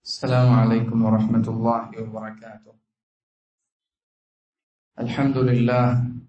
السلام عليكم ورحمة الله وبركاته الحمد لله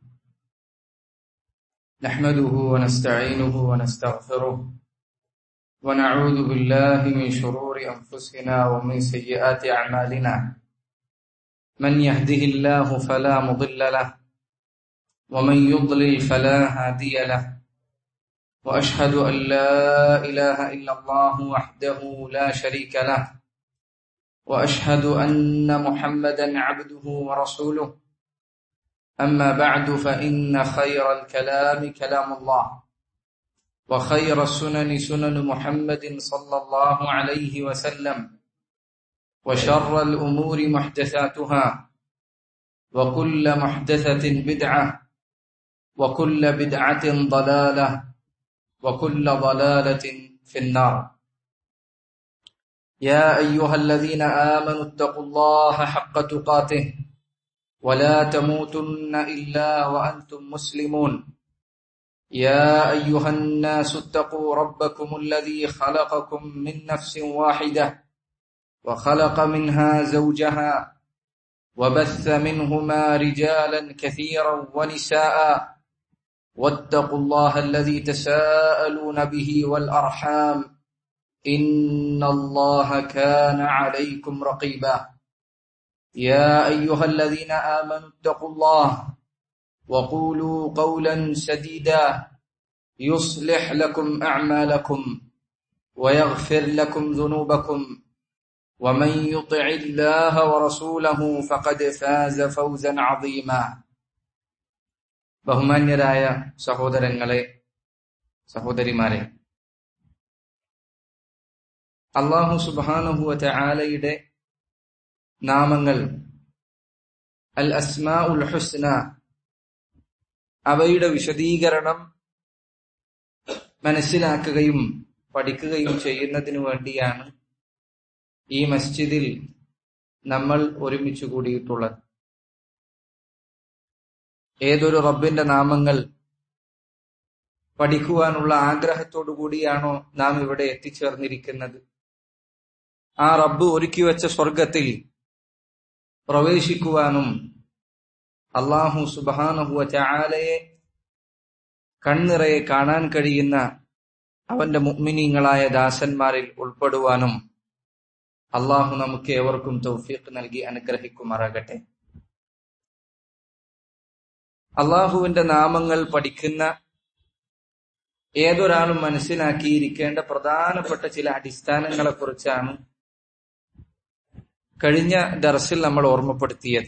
نحمده ونستعينه ونستغفره ونعوذ بالله من شرور أنفسنا ومن سيئات أعمالنا من يهده الله فلا مضل له ومن يضلل فلا هادي له وأشهد أن لا إله إلا الله وحده لا شريك له واشهد ان محمدا عبده ورسوله اما بعد فان خير الكلام كلام الله وخير السنن سنن محمد صلى الله عليه وسلم وشر الامور محدثاتها وكل محدثه بدعه وكل بدعه ضلاله وكل ضلاله في النار يا ايها الذين امنوا اتقوا الله حق تقاته ولا تموتن الا وانتم مسلمون يا ايها الناس اتقوا ربكم الذي خلقكم من نفس واحده وخلق منها زوجها وبث منهما رجالا كثيرا ونساء واتقوا الله الذي تساءلون به والارحام إن الله كان عليكم رقيبا يا أيها الذين آمنوا اتقوا الله وقولوا قولا سديدا يصلح لكم أعمالكم ويغفر لكم ذنوبكم ومن يطع الله ورسوله فقد فاز فوزا عظيما ബഹുമാന്യരായ സഹോദരങ്ങളെ സഹോദരിമാരെ അള്ളാഹു സുബാനുഹുവ ആലയുടെ നാമങ്ങൾ അൽ അസ്മാ ഉൽ ഹുസ്ന അവയുടെ വിശദീകരണം മനസ്സിലാക്കുകയും പഠിക്കുകയും ചെയ്യുന്നതിനു വേണ്ടിയാണ് ഈ മസ്ജിദിൽ നമ്മൾ ഒരുമിച്ച് കൂടിയിട്ടുള്ളത് ഏതൊരു റബ്ബിന്റെ നാമങ്ങൾ പഠിക്കുവാനുള്ള ആഗ്രഹത്തോടു കൂടിയാണോ നാം ഇവിടെ എത്തിച്ചേർന്നിരിക്കുന്നത് ആ റബ്ബ് ഒരുക്കി വെച്ച സ്വർഗത്തിൽ പ്രവേശിക്കുവാനും അള്ളാഹു സുബാനഹുവ ചാലയെ കണ്ണിറയെ കാണാൻ കഴിയുന്ന അവന്റെ മുഗ്മിനീങ്ങളായ ദാസന്മാരിൽ ഉൾപ്പെടുവാനും അള്ളാഹു നമുക്ക് ഏവർക്കും തൗഫീഖ് നൽകി അനുഗ്രഹിക്കുമാറാകട്ടെ അള്ളാഹുവിന്റെ നാമങ്ങൾ പഠിക്കുന്ന ഏതൊരാളും മനസ്സിലാക്കിയിരിക്കേണ്ട പ്രധാനപ്പെട്ട ചില അടിസ്ഥാനങ്ങളെ കുറിച്ചാണ് കഴിഞ്ഞ ദർസിൽ നമ്മൾ ഓർമ്മപ്പെടുത്തിയത്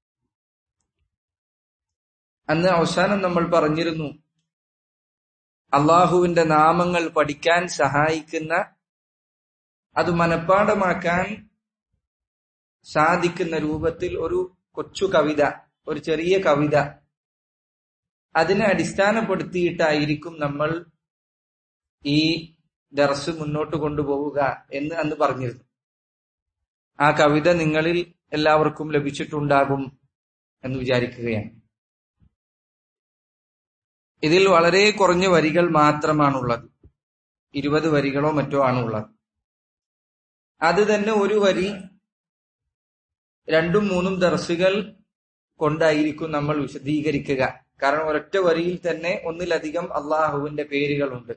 അന്ന് അവസാനം നമ്മൾ പറഞ്ഞിരുന്നു അള്ളാഹുവിന്റെ നാമങ്ങൾ പഠിക്കാൻ സഹായിക്കുന്ന അത് മനഃപ്പാടമാക്കാൻ സാധിക്കുന്ന രൂപത്തിൽ ഒരു കൊച്ചു കവിത ഒരു ചെറിയ കവിത അതിനെ അടിസ്ഥാനപ്പെടുത്തിയിട്ടായിരിക്കും നമ്മൾ ഈ ദർസ് മുന്നോട്ട് കൊണ്ടുപോവുക എന്ന് അന്ന് പറഞ്ഞിരുന്നു ആ കവിത നിങ്ങളിൽ എല്ലാവർക്കും ലഭിച്ചിട്ടുണ്ടാകും എന്ന് വിചാരിക്കുകയാണ് ഇതിൽ വളരെ കുറഞ്ഞ വരികൾ മാത്രമാണുള്ളത് ഇരുപത് വരികളോ മറ്റോ ആണുള്ളത് അത് തന്നെ ഒരു വരി രണ്ടും മൂന്നും ദർസുകൾ കൊണ്ടായിരിക്കും നമ്മൾ വിശദീകരിക്കുക കാരണം ഒരൊറ്റ വരിയിൽ തന്നെ ഒന്നിലധികം അള്ളാഹുവിന്റെ പേരുകളുണ്ട്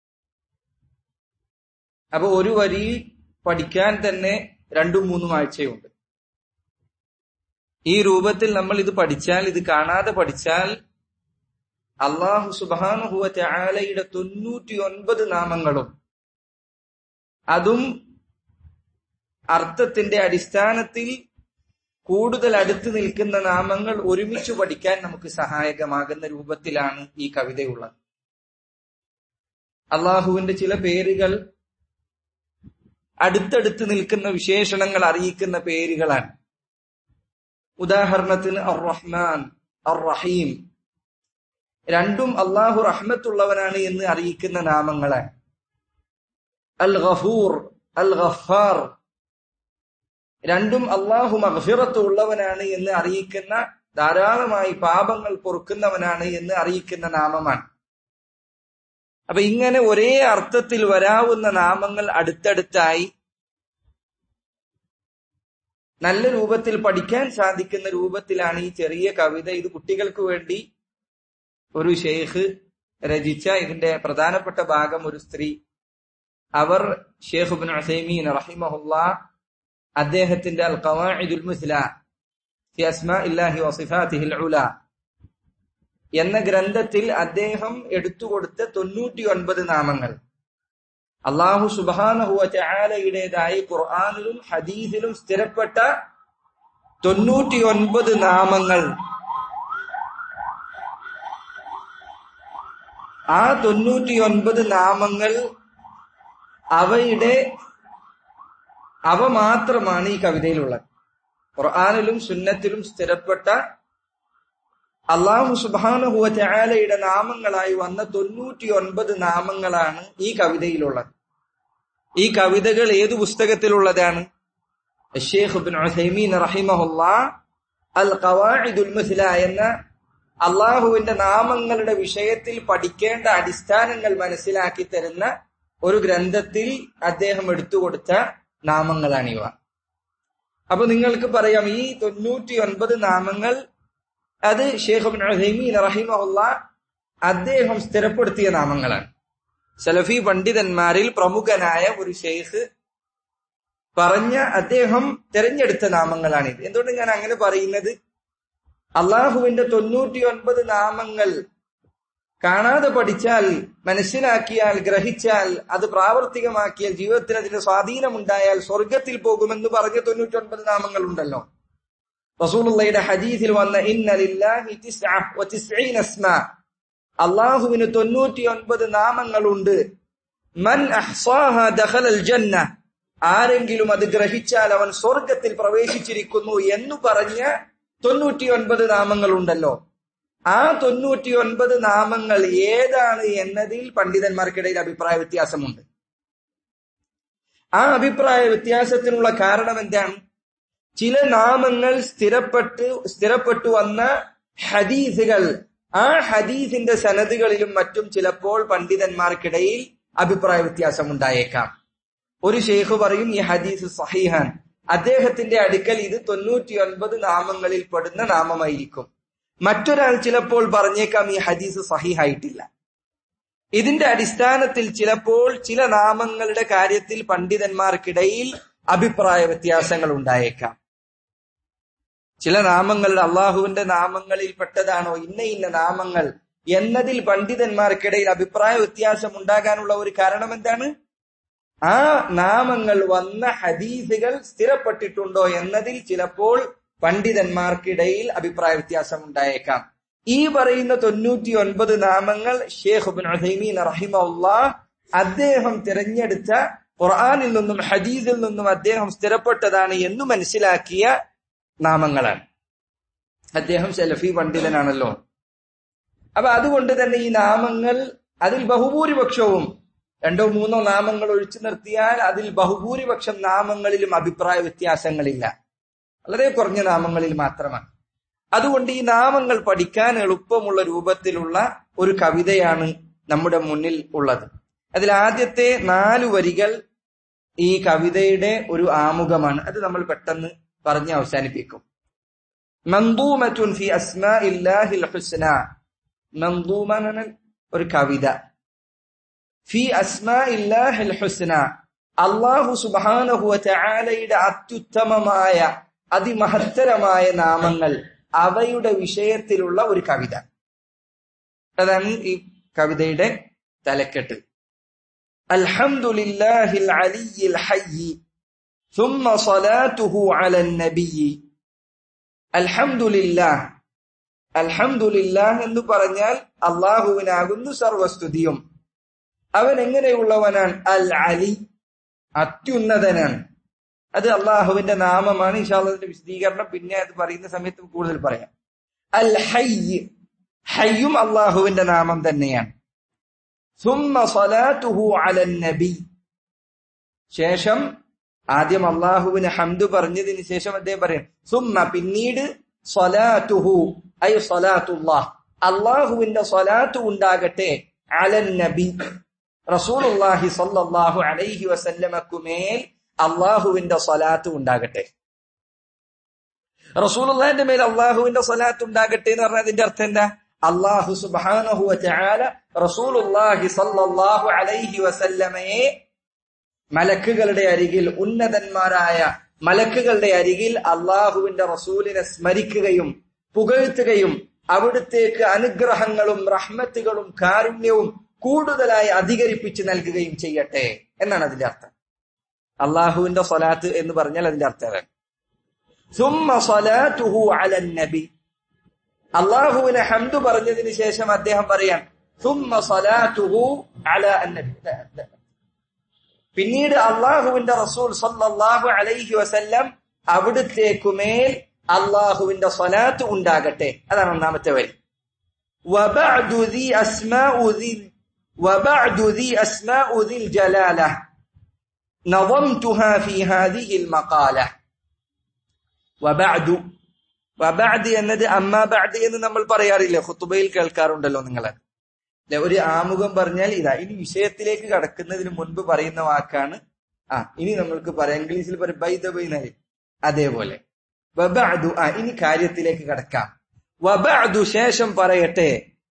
അപ്പൊ ഒരു വരി പഠിക്കാൻ തന്നെ രണ്ടും മൂന്നും ആഴ്ചയുണ്ട് ഈ രൂപത്തിൽ നമ്മൾ ഇത് പഠിച്ചാൽ ഇത് കാണാതെ പഠിച്ചാൽ അള്ളാഹു സുബാനുഹുവ ആലയുടെ തൊണ്ണൂറ്റി ഒൻപത് നാമങ്ങളും അതും അർത്ഥത്തിന്റെ അടിസ്ഥാനത്തിൽ കൂടുതൽ അടുത്ത് നിൽക്കുന്ന നാമങ്ങൾ ഒരുമിച്ച് പഠിക്കാൻ നമുക്ക് സഹായകമാകുന്ന രൂപത്തിലാണ് ഈ കവിതയുള്ളത് അള്ളാഹുവിന്റെ ചില പേരുകൾ അടുത്തടുത്ത് നിൽക്കുന്ന വിശേഷണങ്ങൾ അറിയിക്കുന്ന പേരുകളാണ് ഉദാഹരണത്തിന് അർ റഹ്മാൻ അർ റഹീം രണ്ടും അള്ളാഹു റഹ്മത്തുള്ളവനാണ് എന്ന് അറിയിക്കുന്ന നാമങ്ങളാണ് അൽ ഗഫൂർ അൽ ഗഫാർ രണ്ടും അള്ളാഹു മഹഫിറത്ത് ഉള്ളവനാണ് എന്ന് അറിയിക്കുന്ന ധാരാളമായി പാപങ്ങൾ പൊറുക്കുന്നവനാണ് എന്ന് അറിയിക്കുന്ന നാമമാണ് അപ്പൊ ഇങ്ങനെ ഒരേ അർത്ഥത്തിൽ വരാവുന്ന നാമങ്ങൾ അടുത്തടുത്തായി നല്ല രൂപത്തിൽ പഠിക്കാൻ സാധിക്കുന്ന രൂപത്തിലാണ് ഈ ചെറിയ കവിത ഇത് കുട്ടികൾക്ക് വേണ്ടി ഒരു ഷെയ്ഖ് രചിച്ച ഇതിന്റെ പ്രധാനപ്പെട്ട ഭാഗം ഒരു സ്ത്രീ അവർ ഷെയ്ഖ് ബിൻ അസൈമീൻ റഹിമഹുല്ല അദ്ദേഹത്തിന്റെ അൽ ഖവാഇദുൽ മുസ്ല ഫി അസ്മാഇല്ലാഹി വസിഫാത്തിഹിൽ ഉല എന്ന ഗ്രന്ഥത്തിൽ അദ്ദേഹം എടുത്തുകൊടുത്ത തൊണ്ണൂറ്റി ഒൻപത് നാമങ്ങൾ അള്ളാഹു സുബാനഹുവ ചാലയുടേതായി ഖുർആാനിലും ഹദീസിലും സ്ഥിരപ്പെട്ട തൊണ്ണൂറ്റി ഒൻപത് നാമങ്ങൾ ആ തൊണ്ണൂറ്റി ഒൻപത് നാമങ്ങൾ അവയുടെ അവ മാത്രമാണ് ഈ കവിതയിലുള്ളത് ഖുർആാനിലും സുന്നത്തിലും സ്ഥിരപ്പെട്ട അള്ളാഹു സുബാനുഹുവ ചാലയുടെ നാമങ്ങളായി വന്ന തൊണ്ണൂറ്റി ഒൻപത് നാമങ്ങളാണ് ഈ കവിതയിലുള്ളത് ഈ കവിതകൾ ഏതു പുസ്തകത്തിലുള്ളതാണ് ഷെയ്ഖ് ബിൻ ഉസൈമീൻ റഹിമഹുല്ല അൽ ഖവാഇദുൽ മുസ്ല എന്ന അള്ളാഹുവിന്റെ നാമങ്ങളുടെ വിഷയത്തിൽ പഠിക്കേണ്ട അടിസ്ഥാനങ്ങൾ മനസ്സിലാക്കി തരുന്ന ഒരു ഗ്രന്ഥത്തിൽ അദ്ദേഹം എടുത്തുകൊടുത്ത നാമങ്ങളാണിവ അപ്പൊ നിങ്ങൾക്ക് പറയാം ഈ തൊണ്ണൂറ്റി ഒൻപത് നാമങ്ങൾ അത് ഷെയ്ഖ് ബിൻ ഉസൈമീൻ റഹിമഹുല്ല അദ്ദേഹം സ്ഥിരപ്പെടുത്തിയ നാമങ്ങളാണ് സലഫി പണ്ഡിതന്മാരിൽ പ്രമുഖനായ ഒരു ഷെയ്ഖ് പറഞ്ഞ അദ്ദേഹം തിരഞ്ഞെടുത്ത നാമങ്ങളാണിത് എന്തുകൊണ്ട് ഞാൻ അങ്ങനെ പറയുന്നത് അള്ളാഹുവിന്റെ തൊണ്ണൂറ്റി ഒൻപത് നാമങ്ങൾ കാണാതെ പഠിച്ചാൽ മനസ്സിലാക്കിയാൽ ഗ്രഹിച്ചാൽ അത് പ്രാവർത്തികമാക്കിയാൽ ജീവിതത്തിൽ അതിന്റെ സ്വാധീനമുണ്ടായാൽ സ്വർഗത്തിൽ പോകുമെന്ന് പറഞ്ഞ തൊണ്ണൂറ്റി ഒൻപത് നാമങ്ങൾ ഉണ്ടല്ലോ റസൂലുള്ളയുടെ ഹദീസിൽ വന്ന ഇന്നലില്ലാഹി അള്ളാഹുവിന് തൊണ്ണൂറ്റി ഒൻപത് നാമങ്ങളുണ്ട് മൻ അഹ്സാഹ ദഖലൽ ജന്ന ആരെങ്കിലും അത് ഗ്രഹിച്ചാൽ അവൻ സ്വർഗത്തിൽ പ്രവേശിച്ചിരിക്കുന്നു എന്ന് പറഞ്ഞ തൊണ്ണൂറ്റി ഒൻപത് നാമങ്ങളുണ്ടല്ലോ ആ തൊണ്ണൂറ്റി ഒൻപത് നാമങ്ങൾ ഏതാണ് എന്നതിൽ പണ്ഡിതന്മാർക്കിടയിൽ അഭിപ്രായ വ്യത്യാസമുണ്ട് ആ അഭിപ്രായ വ്യത്യാസത്തിനുള്ള കാരണം എന്താണ് ചില നാമങ്ങൾ സ്ഥിരപ്പെട്ട് സ്ഥിരപ്പെട്ടു വന്ന ഹദീസുകൾ ആ ഹദീസിന്റെ സനദുകളിലും മറ്റും ചിലപ്പോൾ പണ്ഡിതന്മാർക്കിടയിൽ അഭിപ്രായ വ്യത്യാസം ഉണ്ടായേക്കാം ഒരു ഷെയ്ഖ് പറയും ഈ ഹദീസ് സഹിഹാൻ അദ്ദേഹത്തിന്റെ അടുക്കൽ ഇത് തൊണ്ണൂറ്റി ഒൻപത് നാമങ്ങളിൽ പെടുന്ന നാമമായിരിക്കും മറ്റൊരാൾ ചിലപ്പോൾ പറഞ്ഞേക്കാം ഈ ഹദീസ് സഹിഹായിട്ടില്ല ഇതിന്റെ അടിസ്ഥാനത്തിൽ ചിലപ്പോൾ ചില നാമങ്ങളുടെ കാര്യത്തിൽ പണ്ഡിതന്മാർക്കിടയിൽ അഭിപ്രായ വ്യത്യാസങ്ങൾ ഉണ്ടായേക്കാം ചില നാമങ്ങളുടെ അള്ളാഹുവിന്റെ നാമങ്ങളിൽ പെട്ടതാണോ ഇന്ന ഇന്ന നാമങ്ങൾ എന്നതിൽ പണ്ഡിതന്മാർക്കിടയിൽ അഭിപ്രായ വ്യത്യാസം ഉണ്ടാകാനുള്ള ഒരു കാരണം എന്താണ് ആ നാമങ്ങൾ വന്ന ഹദീസുകൾ സ്ഥിരപ്പെട്ടിട്ടുണ്ടോ എന്നതിൽ ചിലപ്പോൾ പണ്ഡിതന്മാർക്കിടയിൽ അഭിപ്രായ വ്യത്യാസം ഉണ്ടായേക്കാം ഈ പറയുന്ന തൊണ്ണൂറ്റി ഒൻപത് നാമങ്ങൾ ഷേഖ് ബിൻ ഉസൈമീൻ റഹിമുള്ള അദ്ദേഹം തിരഞ്ഞെടുത്ത ഖുർആാനിൽ നിന്നും ഹദീസിൽ നിന്നും അദ്ദേഹം സ്ഥിരപ്പെട്ടതാണ് എന്ന് മനസ്സിലാക്കിയ നാമങ്ങളാണ് അദ്ദേഹം സെലഫി പണ്ഡിതനാണല്ലോ അപ്പൊ അതുകൊണ്ട് തന്നെ ഈ നാമങ്ങൾ അതിൽ ബഹുഭൂരിപക്ഷവും രണ്ടോ മൂന്നോ നാമങ്ങൾ ഒഴിച്ചു നിർത്തിയാൽ അതിൽ ബഹുഭൂരിപക്ഷം നാമങ്ങളിലും അഭിപ്രായ വ്യത്യാസങ്ങളില്ല വളരെ കുറഞ്ഞ നാമങ്ങളിൽ മാത്രമാണ് അതുകൊണ്ട് ഈ നാമങ്ങൾ പഠിക്കാൻ എളുപ്പമുള്ള രൂപത്തിലുള്ള ഒരു കവിതയാണ് നമ്മുടെ മുന്നിൽ ഉള്ളത് അതിൽ ആദ്യത്തെ നാല് വരികൾ ഈ കവിതയുടെ ഒരു ആമുഖമാണ് അത് നമ്മൾ പെട്ടെന്ന് പറഞ്ഞ് അവസാനിപ്പിക്കും മന്ദൂമറ്റുൻ ഫി അസ്മാ ഇല്ലാഹിൽ ഹുസ്ന മന്ദൂമ ഒരു കവിത ഫി അസ്മാ ഇല്ലാഹിൽ ഹുസ്ന അള്ളാഹു സുബാനഹുവ ചാലയുടെ അത്യുത്തമമായ അതിമഹത്തരമായ നാമങ്ങൾ അവയുടെ വിഷയത്തിലുള്ള ഒരു കവിത അതാണ് ഈ കവിതയുടെ തലക്കെട്ട് അൽഹംദുലില്ലാഹിൽ അലിയിൽ ഹയ്യി ثم صلاته على النبي അൽഹംദുലില്ലാഹ് അൽഹംദുലില്ലാഹ് എന്ന് പറഞ്ഞാൽ അള്ളാഹുവിനാകുന്നു സർവസ്തുതിയും അവൻ എങ്ങനെയുള്ളവനാണ് അൽ അലി അത്യുന്നതനാണ് അത് അള്ളാഹുവിന്റെ നാമമാണ് ഇഷാള്ളതിന്റെ വിശദീകരണം പിന്നെ അത് പറയുന്ന സമയത്ത് കൂടുതൽ പറയാം അൽ ഹയ്യ് ഹയ്യും അള്ളാഹുവിന്റെ നാമം തന്നെയാണ് സുമ്മ സലാത്തുഹു അലൻ നബി ശേഷം ആദ്യം അള്ളാഹുവിന് ഹംദു പറഞ്ഞതിന് ശേഷം അദ്ദേഹം പറയും സുമ്മ പിന്നീട് സ്വലാത്തുഹു ഐ സ്വലാത്തുല്ലാഹ് അള്ളാഹുവിന്റെ സ്വലാത്തു ഉണ്ടാകട്ടെ അലൻ നബി റസൂലുള്ളാഹി സ്വല്ലല്ലാഹു അലൈഹി വസല്ലമക്കുമേൽ അള്ളാഹുവിന്റെ സ്വലാത്ത് ഉണ്ടാകട്ടെ റസൂലുള്ളാന്റെ മേൽ അള്ളാഹുവിന്റെ സ്വലാത്ത് ഉണ്ടാകട്ടെ എന്ന് പറഞ്ഞാൽ അതിന്റെ അർത്ഥം എന്താ അള്ളാഹു സുബ്ഹാനഹു വതആല റസൂലുള്ളാഹി സ്വല്ലല്ലാഹു അലൈഹി വസല്ലമയെ മലക്കുകളുടെ അരികിൽ ഉന്നതന്മാരായ മലക്കുകളുടെ അരികിൽ അള്ളാഹുവിന്റെ റസൂലിനെ സ്മരിക്കുകയും പുകഴ്ത്തുകയും അവിടുത്തേക്ക് അനുഗ്രഹങ്ങളും റഹ്മത്തുകളും കാരുണ്യവും കൂടുതലായി അധികരിപ്പിച്ച് നൽകുകയും ചെയ്യട്ടെ എന്നാണ് അതിന്റെ അർത്ഥം അള്ളാഹുവിന്റെ സ്വലാത്ത് എന്ന് പറഞ്ഞാൽ അതിന്റെ അർത്ഥം അതാണ് സുമ്മ സ്വലാത്തുഹു അലൻ നബി അള്ളാഹുവിനെ ഹംദു പറഞ്ഞതിന് ശേഷം അദ്ദേഹം പറയാൻ സുമ്മ സ്വലാത്തുഹു അല അന്നബി പിന്നീട് അള്ളാഹുവിന്റെ റസൂൽ സല്ലല്ലാഹു അലൈഹി വസല്ലം അവിടുത്തേക്കുമേൽ അള്ളാഹുവിന്റെ സ്വലാത്ത് ഉണ്ടാകട്ടെ അതാണ് ഒന്നാമത്തെ വരി وبعد ذي أسماء ذي وبعد ذي أسماء ذي الجلالة نظمتها في هذه المقالة وبعد വബഅദ് എന്നത് അമ്മാ ബഅദ് എന്ന് നമ്മൾ പറയാറില്ലേ ഖുത്തുബയിൽ കേൾക്കാറുണ്ടല്ലോ നിങ്ങൾ അല്ലെ ഒരു ആമുഖം പറഞ്ഞാൽ ഇതാ ഇനി വിഷയത്തിലേക്ക് കടക്കുന്നതിന് മുൻപ് പറയുന്ന വാക്കാണ് ആ ഇനി നമ്മൾക്ക് പറയാം ഇംഗ്ലീഷിൽ പറയും ബൈ ദ ബൈ നരി അതേപോലെ വബഅദു ആ ഇനി കാര്യത്തിലേക്ക് കടക്കാം വബഅദു ശേഷം പറയട്ടെ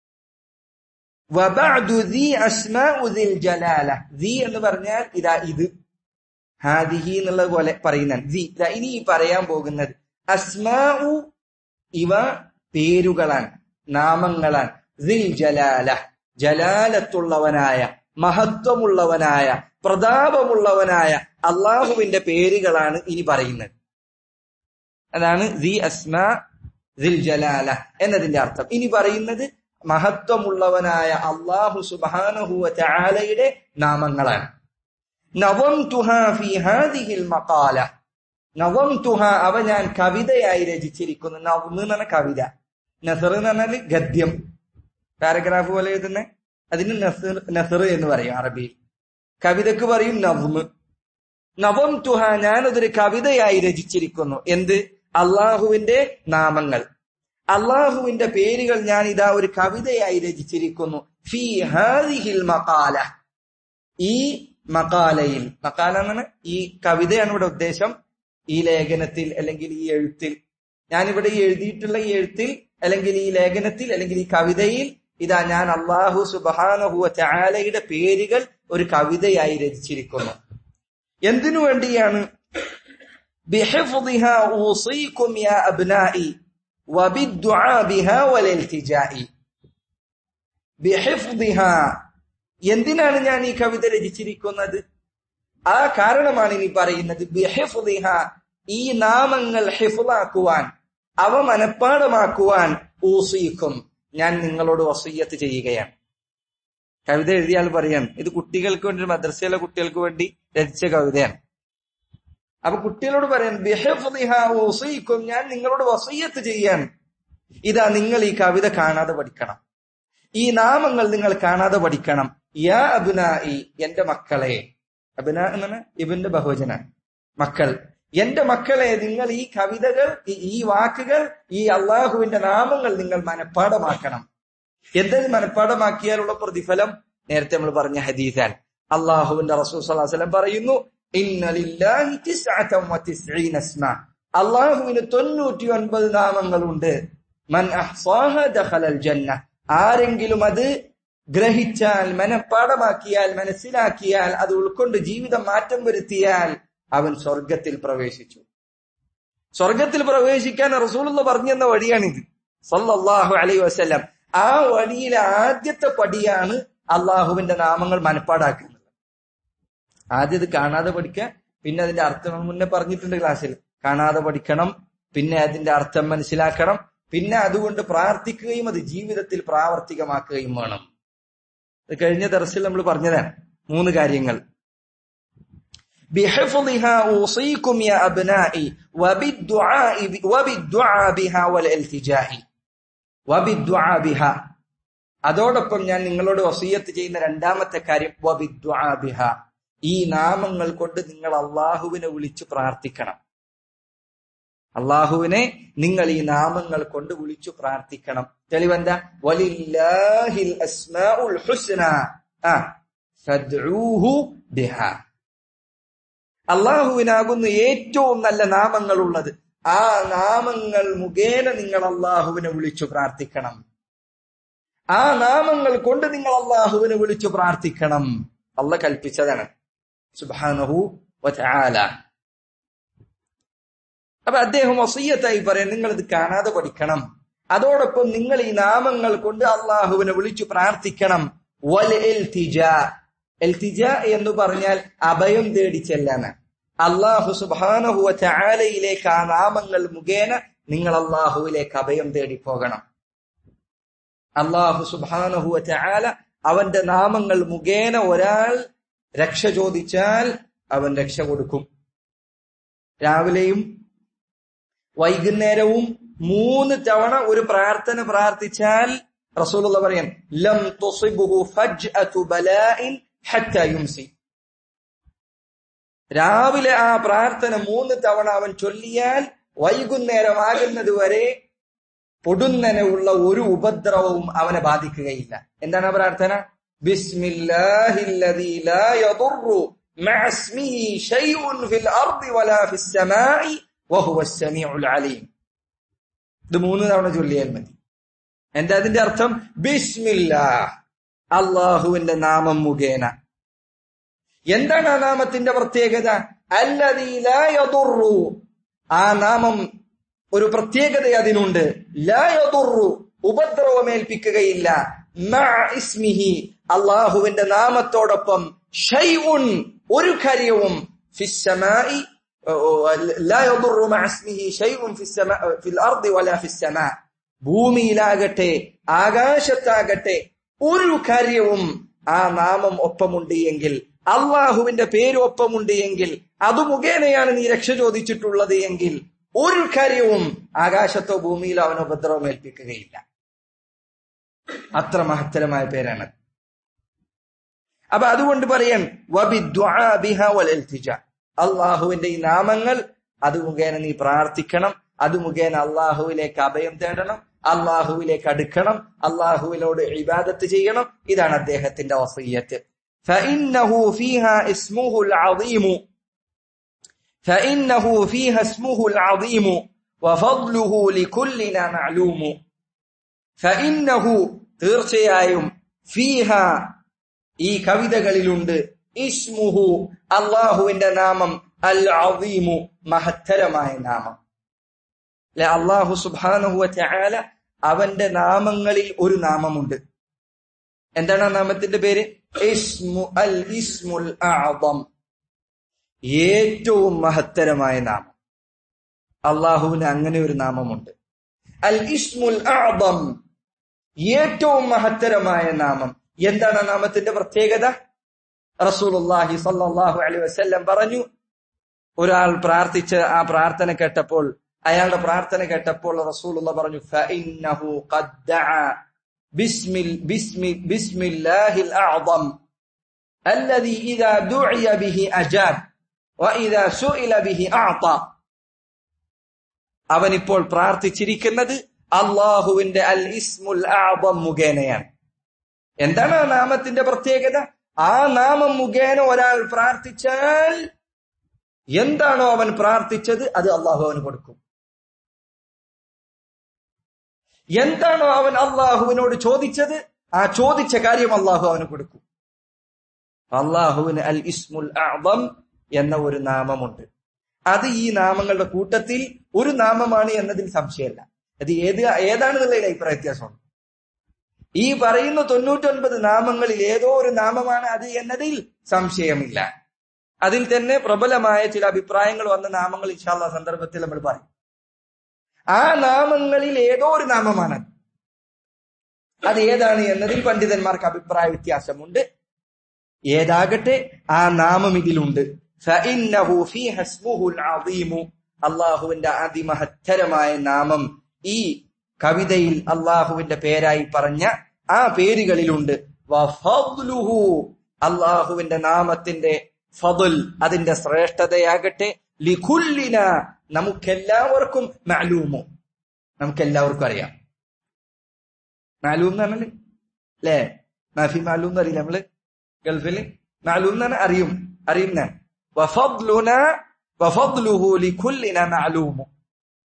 വബഅദു ദി അസ്മാഉ ദിൽ ജലാല ദി എന്ന് പറഞ്ഞാൽ ഇതാ ഇത് ഹാദിഹി എന്നുള്ളത് പോലെ പറയുന്നതാണ് ദി ഇതാ ഇനി ഈ പറയാൻ പോകുന്നത് അസ്മാഉ ഇവ പേരുകളാണ് നാമങ്ങളാണ് ദിൽ ജലാല ജലാലത്തുള്ളവനായ മഹത്വമുള്ളവനായ പ്രതാപമുള്ളവനായ അള്ളാഹുവിന്റെ പേരുകളാണ് ഇനി പറയുന്നത് അതാണ് ദി അസ്മാ ദിൽ ജലാല എന്നതിന്റെ അർത്ഥം ഇനി പറയുന്നത് മഹത്വമുള്ളവനായ അള്ളാഹു സുബാനഹുവ ചാലയുടെ നാമങ്ങളാണ് നവം തുഹ ഫി ഹാദിഹിൽ മക്കാല നവം തുഹ അവ ഞാൻ കവിതയായി രചിച്ചിരിക്കുന്നു നവം എന്ന് പറഞ്ഞ കവിത നസർ എന്ന് പറഞ്ഞാൽ ഗദ്യം പാരഗ്രാഫ് പോലെ എഴുതുന്ന അതിന് നസർ നസർ എന്ന് പറയും അറബിയിൽ കവിതക്ക് പറയും നവ്മ് നവം തുഹ ഞാനതൊരു കവിതയായി രചിച്ചിരിക്കുന്നു എന്ത് അള്ളാഹുവിന്റെ നാമങ്ങൾ അള്ളാഹുവിന്റെ പേരുകൾ ഞാൻ ഇതാ ഒരു കവിതയായി രചിച്ചിരിക്കുന്നു ഫി ഹാദിഹിൽ മക്കാല ഈ മക്കാലയിൽ മക്കാല എന്നാണ് ഈ കവിതയാണ് ഇവിടെ ഉദ്ദേശം ഈ ലേഖനത്തിൽ അല്ലെങ്കിൽ ഈ എഴുത്തിൽ ഞാനിവിടെ ഈ എഴുതിയിട്ടുള്ള ഈ എഴുത്തിൽ അല്ലെങ്കിൽ ഈ ലേഖനത്തിൽ അല്ലെങ്കിൽ ഈ കവിതയിൽ ഇതാ ഞാൻ അള്ളാഹു സുബാനഹുവ ചാലയുടെ പേരുകൾ ഒരു കവിതയായി രചിച്ചിരിക്കുന്നു എന്തിനു വേണ്ടിയാണ് بحفظها أوصيكم يا أبنائي وبالدعاء بها والالتجاء بحفظها എന്തിനാണ് ഞാൻ ഈ കവിത രചിച്ചിരിക്കുന്നത് ആ കാരണമാണ് ഇനി പറയുന്നത് ബിഹിഫ്ദിഹ ഈ നാമങ്ങൾ ഹിഫുലാക്കുവാൻ അവ മനഃപ്പാടമാക്കുവാൻ ഊസിക്കും ഞാൻ നിങ്ങളോട് വസീയത്ത് ചെയ്യുകയാണ് കവിത എഴുതിയാൽ പറയാൻ ഇത് കുട്ടികൾക്ക് വേണ്ടി മദ്രസയിലെ കുട്ടികൾക്ക് വേണ്ടി രചിച്ച കവിതയാണ് അപ്പൊ കുട്ടികളോട് പറയാൻ ബിഹഫ്ദിഹ ഊസിക്കും ഞാൻ നിങ്ങളോട് വസീയത്ത് ചെയ്യാൻ ഇതാ നിങ്ങൾ ഈ കവിത കാണാതെ പഠിക്കണം ഈ നാമങ്ങൾ നിങ്ങൾ കാണാതെ പഠിക്കണം യാ അബുനായി എന്റെ മക്കളെ അബുന എന്നാണ് ഇബിന്റെ ബഹുവചന മക്കൾ എന്റെ മക്കളെ നിങ്ങൾ ഈ കവിതകൾ ഈ വാക്കുകൾ ഈ അള്ളാഹുവിന്റെ നാമങ്ങൾ നിങ്ങൾ മനഃപ്പാടമാക്കണം എന്തെങ്കിലും മനഃപ്പാടമാക്കിയാലുള്ള പ്രതിഫലം നേരത്തെ നമ്മൾ പറഞ്ഞ ഹദീസാൻ അള്ളാഹുവിന്റെ റസൂൽ സലഹ് പറയുന്നു അള്ളാഹുവിന് തൊണ്ണൂറ്റി ഒൻപത് നാമങ്ങളുണ്ട് മൻ ജന്ന ആരെങ്കിലും അത് ഗ്രഹിച്ചാൽ മനഃപ്പാടമാക്കിയാൽ മനസ്സിലാക്കിയാൽ അത് ഉൾക്കൊണ്ട് ജീവിതം മാറ്റം വരുത്തിയാൽ അവൻ സ്വർഗത്തിൽ പ്രവേശിച്ചു സ്വർഗത്തിൽ പ്രവേശിക്കാൻ റസൂലുള്ള പറഞ്ഞെന്ന വഴിയാണിത് സല്ലല്ലാഹു അലൈഹി വസല്ലം ആ വഴിയിലെ ആദ്യത്തെ പടിയാണ് അള്ളാഹുവിന്റെ നാമങ്ങൾ മനഃപ്പാടാക്കുന്നത് ആദ്യം ഇത് കാണാതെ പഠിക്കുക പിന്നെ അതിന്റെ അർത്ഥം മുന്നേ പറഞ്ഞിട്ടുണ്ട് ക്ലാസ്സിൽ കാണാതെ പഠിക്കണം പിന്നെ അതിന്റെ അർത്ഥം മനസ്സിലാക്കണം പിന്നെ അതുകൊണ്ട് പ്രാർത്ഥിക്കുകയും അത് ജീവിതത്തിൽ പ്രാവർത്തികമാക്കുകയും വേണം ഇത് കഴിഞ്ഞ ദർശയിൽ നമ്മൾ പറഞ്ഞതാണ് മൂന്ന് കാര്യങ്ങൾ بحفظها أوصيكم يا أبنائي وبالدعاء وبالدعاء بها والالتجاء وبالدعاء بها അതോടൊപ്പം ഞാൻ നിങ്ങളോട് വസീയത്ത് ചെയ്യുന്ന രണ്ടാമത്തെ കാര്യം വബിദ്ദുആ ബിഹ ഈ നാമങ്ങൾ കൊണ്ട് നിങ്ങൾ അള്ളാഹുവിനെ വിളിച്ചു പ്രാർത്ഥിക്കണം അള്ളാഹുവിനെ നിങ്ങൾ ഈ നാമങ്ങൾ കൊണ്ട് വിളിച്ചു പ്രാർത്ഥിക്കണം തെളിവെന്താ വലില്ലാഹിൽ അസ്മാഉൽ ഹുസ്ന ആ ഫദ്ഊഹു ബിഹ അള്ളാഹുവിനാകുന്നു ഏറ്റവും നല്ല നാമങ്ങളുള്ളത് ആ നാമങ്ങൾ മുഖേന നിങ്ങൾ അള്ളാഹുവിനെ വിളിച്ചു പ്രാർത്ഥിക്കണം ആ നാമങ്ങൾ കൊണ്ട് നിങ്ങൾ അള്ളാഹുവിനെ വിളിച്ചു പ്രാർത്ഥിക്കണം അല്ല കൽപ്പിച്ചതാണ് സുബാനഹു വചാല അപ്പൊ അദ്ദേഹം വസീയത്തായി പറയാൻ നിങ്ങൾ ഇത് കാണാതെ പഠിക്കണം അതോടൊപ്പം നിങ്ങൾ ഈ നാമങ്ങൾ കൊണ്ട് അള്ളാഹുവിനെ വിളിച്ചു പ്രാർത്ഥിക്കണം വൽ എൽതിജ എൽതിജ എന്ന് പറഞ്ഞാൽ അഭയം തേടി ചെല്ലാന് അള്ളാഹു സുബാനഹുവ ചാലയിലേക്ക് ആ നാമങ്ങൾ മുഖേന നിങ്ങൾ അള്ളാഹുവിലേക്ക് അഭയം തേടി പോകണം അള്ളാഹു സുബാനഹുവ ചാല അവന്റെ നാമങ്ങൾ മുഖേന ഒരാൾ രക്ഷ ചോദിച്ചാൽ അവൻ രക്ഷ കൊടുക്കും രാവിലെയും വൈകുന്നേരവും മൂന്ന് തവണ ഒരു പ്രാർത്ഥന പ്രാർത്ഥിച്ചാൽ റസൂലുള്ള പറയാൻ ലം തുസിബുഹു ഫജ്അതു ബലാഇൻ ഹത്ത യുംസി രാവിലെ ആ പ്രാർത്ഥന മൂന്ന് തവണ അവൻ ചൊല്ലിയാൽ വൈകുന്നേരമാകുന്നത് വരെ പൊടുന്നനെ ഉള്ള ഒരു ഉപദ്രവവും അവനെ ബാധിക്കുകയില്ല എന്താണ് ആ പ്രാർത്ഥന ബിസ്മില്ലാഹില്ലദീ ലാ യദുറു മഅ ഇസ്മിഹി ശൈഉൻ ഫിൽ അർദി വലാ ഫിസ് സമാഇ വഹുവ സമീഉൽ അലീം ഇത് മൂന്ന് തവണ ചൊല്ലിയാൽ മതി എന്താ അതിന്റെ അർത്ഥം ബിസ്മില്ലാ അള്ളാഹുവിന്റെ നാമം മുഖേന എന്താണ് ആ നാമത്തിന്റെ പ്രത്യേകത അല്ലദീ ലാ യദുറു ആ നാമം ഒരു പ്രത്യേകത അതിനുണ്ട് ലാ യദുറു ഉപദ്രവമേൽപ്പിക്കുകയില്ല മഅ ഇസ്മിഹി അള്ളാഹുവിന്റെ നാമത്തോടൊപ്പം ഷൈഉൻ ഒരു കാര്യവും ഫിസ്സമായി لا يضر مع اسمه شيء في السماء في الارض ولا في السماء ഭൂമിയിലാകട്ടെ ആകാശത്താകട്ടെ ഒരു കാര്യവും ആ നാമം ഒപ്പമുണ്ട് എങ്കിൽ അള്ളാഹുവിന്റെ പേര് ഒപ്പമുണ്ട് എങ്കിൽ അത് മുഖേനയാണ് നീ രക്ഷ ചോദിച്ചിട്ടുള്ളത് എങ്കിൽ ഒരു കാര്യവും ആകാശത്തോ ഭൂമിയിലോ അവന് ഉപദ്രവം ഏൽപ്പിക്കുകയില്ല അത്ര മഹത്തരമായ പേരാണ് അപ്പൊ അതുകൊണ്ട് പറയാൻ അള്ളാഹുവിന്റെ ഈ നാമങ്ങൾ അത് മുഖേന നീ പ്രാർത്ഥിക്കണം അത് മുഖേന അള്ളാഹുവിലേക്ക് അഭയം തേടണം അള്ളാഹുവിലേക്ക് അടുക്കണം അള്ളാഹുവിനോട് ഇബാദത്ത് ചെയ്യണം ഇതാണ് അദ്ദേഹത്തിന്റെ വസയ്യത്ത് فإنه فيها اسمه العظيم فإنه فيها اسمه العظيم وفضله لكلنا معلوم فإنه തീർച്ചയായും ഫീഹ ഈ കവിതകളിലുണ്ട് ഇസ്മുഹു അള്ളാഹുവിന്റെ നാമം അൽ അദീമു മഹത്തരമായ നാമം അല്ലെ അള്ളാഹു സുബാനഹുവ ചാല അവന്റെ നാമങ്ങളിൽ ഒരു നാമമുണ്ട് എന്താണ് ആ നാമത്തിന്റെ പേര് ഇസ്മു അൽ ഇസ്മുൽ ആദം ഏറ്റവും മഹത്തരമായ നാമം അള്ളാഹുവിന് അങ്ങനെ ഒരു നാമമുണ്ട് അൽ ഇസ്മുൽ ആദം ഏറ്റവും മഹത്തരമായ നാമം എന്താണ് ആ നാമത്തിന്റെ പ്രത്യേകത റസൂലുള്ളാഹി സല്ലല്ലാഹു അലൈഹി വസല്ലം പറഞ്ഞു ഒരാൾ പ്രാർത്ഥിച്ച ആ പ്രാർത്ഥന കേട്ടപ്പോൾ അയാളുടെ പ്രാർത്ഥന കേട്ടപ്പോൾ റസൂലുള്ള പറഞ്ഞു ഫഇന്നഹു ഖദ് ദഅ ബിസ്മിൽ ബിസ്മി ബിസ്മില്ലാഹിൽ അഅദം الذي إذا دعي به أجاب وإذا سئل به أعطى അവൻ ഇപ്പോൾ പ്രാർത്ഥിച്ചിരിക്കുന്നത് അള്ളാഹുവിന്റെ അൽ ഇസ്മുൽ ആബം മുഖേനയാണ് എന്താണ് ആ നാമത്തിന്റെ പ്രത്യേകത ആ നാമം മുഖേന ഒരാൾ പ്രാർത്ഥിച്ചാൽ എന്താണോ അവൻ പ്രാർത്ഥിച്ചത് അത് അള്ളാഹു അവന് കൊടുക്കും എന്താണോ അവൻ അള്ളാഹുവിനോട് ചോദിച്ചത് ആ ചോദിച്ച കാര്യം അള്ളാഹു അവന് കൊടുക്കും അള്ളാഹുവിന് അൽ ഇസ്മുൽ ആബം എന്ന ഒരു നാമമുണ്ട് അത് ഈ നാമങ്ങളുടെ കൂട്ടത്തിൽ ഒരു നാമമാണ് എന്നതിൽ സംശയമല്ല അത് ഏത് ഏതാണെന്നുള്ളതിൽ അഭിപ്രായ വ്യത്യാസമുണ്ട് ഈ പറയുന്ന തൊണ്ണൂറ്റൊൻപത് നാമങ്ങളിൽ ഏതോ ഒരു നാമമാണ് അത് എന്നതിൽ സംശയമില്ല അതിൽ തന്നെ പ്രബലമായ ചില അഭിപ്രായങ്ങൾ വന്ന നാമങ്ങൾ ഇൻഷാല്ല സന്ദർഭത്തിൽ നമ്മൾ പറയും ആ നാമങ്ങളിൽ ഏതോ ഒരു നാമമാണ് അത് ഏതാണ് എന്നതിൽ പണ്ഡിതന്മാർക്ക് അഭിപ്രായ വ്യത്യാസമുണ്ട് ഏതാകട്ടെ ആ നാമം ഇതിലുണ്ട് അള്ളാഹുവിന്റെ അതിമഹത്തരമായ നാമം ഈ കവിതയിൽ അള്ളാഹുവിന്റെ പേരായി പറഞ്ഞ ആ പേരുകളിലുണ്ട് അള്ളാഹുവിന്റെ നാമത്തിന്റെ ഫതുൽ അതിന്റെ ശ്രേഷ്ഠതയാകട്ടെ ലിഖുല്ലിന നമുക്കെല്ലാവർക്കും മാലൂമോ നമുക്കെല്ലാവർക്കും അറിയാം മാലൂം എന്ന് പറഞ്ഞാല് അല്ലേ മാഫി മാലൂം എന്ന് അറിയില്ല നമ്മള് ഗൾഫിൽ മാലൂം എന്ന് പറഞ്ഞാൽ അറിയും അറിയുന്ന വഫദ്ലുന വഫദ്ലുഹു ലിഖുല്ലിന മാലൂമു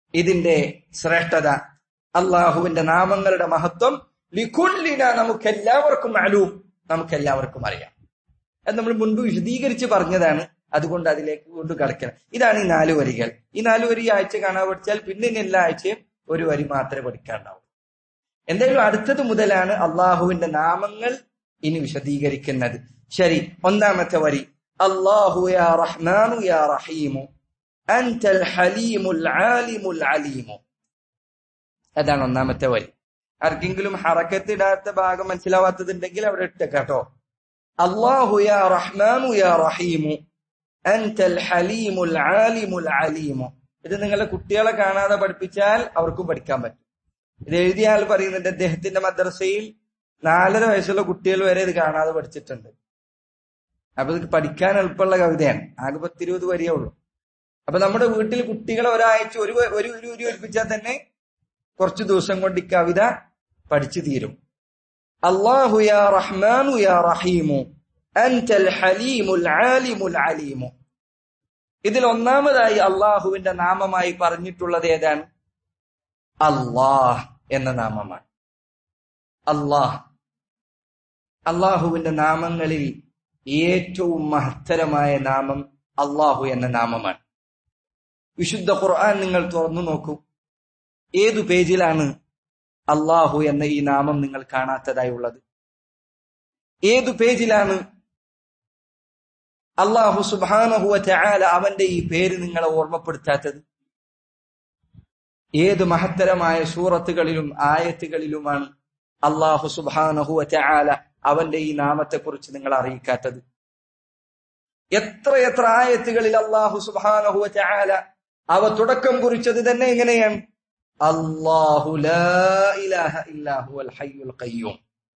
ഇതിന്റെ ശ്രേഷ്ഠത അള്ളാഹുവിന്റെ നാമങ്ങളുടെ മഹത്വം ലിഖുല്ലിന നമുക്കെല്ലാവർക്കും അലൂം നമുക്കെല്ലാവർക്കും അറിയാം അത് നമ്മൾ മുൻപ് വിശദീകരിച്ച് പറഞ്ഞതാണ് അതുകൊണ്ട് അതിലേക്ക് കൊണ്ട് കിടക്കണം ഇതാണ് ഈ നാല് വരികൾ ഈ നാല് വരി ഈ ആഴ്ച കാണാൻ പഠിച്ചാൽ പിന്നെ ഇനി എല്ലാ ആഴ്ചയും ഒരു വരി മാത്രമേ പഠിക്കാണ്ടാവൂ എന്തായാലും അടുത്തത് മുതലാണ് അള്ളാഹുവിന്റെ നാമങ്ങൾ ഇനി വിശദീകരിക്കുന്നത് ശരി ഒന്നാമത്തെ വരി അള്ളാഹു യാ റഹ്മാനു യാ റഹീമു അൻതൽ ഹലീമുൽ ആലിമുൽ അലീമു അതാണ് ഒന്നാമത്തെ വരി ആർക്കെങ്കിലും ഹറക്കത്തിടാത്ത ഭാഗം മനസ്സിലാവാത്തതുണ്ടെങ്കിൽ അവിടെ ഇട്ട കേട്ടോ അള്ളാഹു യാ റഹ്മാനു യാ റഹീമു അൻതൽ ഹലീമുൽ ആലിമുൽ അലീമു ഇത് നിങ്ങളെ കുട്ടികളെ കാണാതെ പഠിപ്പിച്ചാൽ അവർക്കും പഠിക്കാൻ പറ്റും ഇത് എഴുതിയ ആൾ പറയുന്നുണ്ട് അദ്ദേഹത്തിന്റെ മദ്രസയിൽ നാലര വയസ്സുള്ള കുട്ടികൾ വരെ ഇത് കാണാതെ പഠിച്ചിട്ടുണ്ട് അപ്പൊ ഇത് പഠിക്കാൻ എളുപ്പമുള്ള കവിതയാണ് ആകെ പത്തിരുപത് വരിയേ ഉള്ളൂ അപ്പൊ നമ്മുടെ വീട്ടിൽ കുട്ടികളെ ഒരാഴ്ച ഒരു വ- ഒരു ഒരു ഉരി ഒലിപ്പിച്ചാൽ തന്നെ കുറച്ചു ദിവസം കൊണ്ട് ഈ കവിത പഠിച്ചു തീരും അള്ളാഹു യാ റഹ്മാനു യാ റഹീമു അൻതൽ ഹലീമുൽ ആലിമുൽ അലീമു ഇതിൽ ഒന്നാമതായി അള്ളാഹുവിന്റെ നാമമായി പറഞ്ഞിട്ടുള്ളത് ഏതാണ് അള്ളാഹ് എന്ന നാമമാണ് അള്ളാഹ് അള്ളാഹുവിന്റെ നാമങ്ങളിൽ ഏറ്റവും മഹത്തരമായ നാമം അള്ളാഹു എന്ന നാമമാണ് വിശുദ്ധ ഖുർആൻ നിങ്ങൾ തുറന്നു നോക്കൂ ഏതു പേജിലാണ് അള്ളാഹു എന്ന ഈ നാമം നിങ്ങൾ കാണാത്തതായി ഉള്ളത് ഏതു പേജിലാണ് അള്ളാഹു സുബാനഹുവ ചായാല അവന്റെ ഈ പേര് നിങ്ങളെ ഓർമ്മപ്പെടുത്താത്തത് ഏത് മഹത്തരമായ സൂറത്തുകളിലും ആയത്തുകളിലുമാണ് അള്ളാഹു സുബാനഹുവ ചായാല അവന്റെ ഈ നാമത്തെക്കുറിച്ച് നിങ്ങൾ അറിയിക്കാത്തത് എത്ര എത്ര ആയത്തുകളിൽ അള്ളാഹു സുബാനഹുവ ചായാല അവ തുടക്കം കുറിച്ചത് തന്നെ എങ്ങനെയാണ് അള്ളാഹു ലാ ഇലാഹ ഇല്ലാഹു അൽ ഹയ്യുൽ ഖയ്യൂം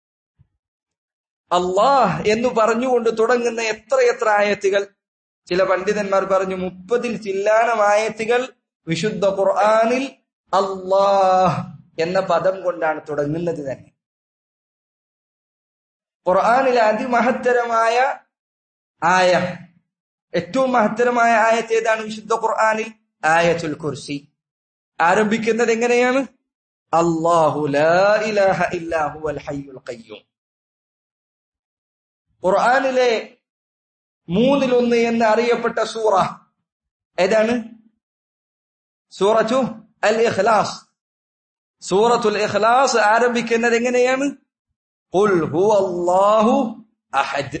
അള്ളാഹ് എന്ന് പറഞ്ഞുകൊണ്ട് തുടങ്ങുന്ന എത്ര എത്ര ആയത്തുകൾ ചില പണ്ഡിതന്മാർ പറഞ്ഞു മുപ്പതിൽ ചില്ലാനം ആയത്തുകൾ വിശുദ്ധ ഖുർആനിൽ അള്ളാഹ് എന്ന പദം കൊണ്ടാണ് തുടങ്ങുന്നത് തന്നെ ഖുർആനിലെ അതിമഹത്തരമായ ആയ ഏറ്റവും മഹത്തരമായ ആയത്ത് ഏതാണ് വിശുദ്ധ ഖുർആനിൽ ആയത്തുൽ കുർസി ആരംഭിക്കുന്നത് എങ്ങനെയാണ് അള്ളാഹു ലാ ഇലാഹ ഇല്ലാഹു അൽ ഹയ്യുൽ ഖയ്യൂം ഖുർആനിലെ മൂന്നിലൊന്ന് എന്ന് അറിയപ്പെട്ട സൂറ ഏതാണ് സൂറത്തു അൽ ഇഖ്ലാസ് സൂറത്തുൽ ഇഖ്ലാസ് ആരംഭിക്കുന്നത് എങ്ങനെയാണ് ഖുൽ ഹുവല്ലാഹു അഹദ്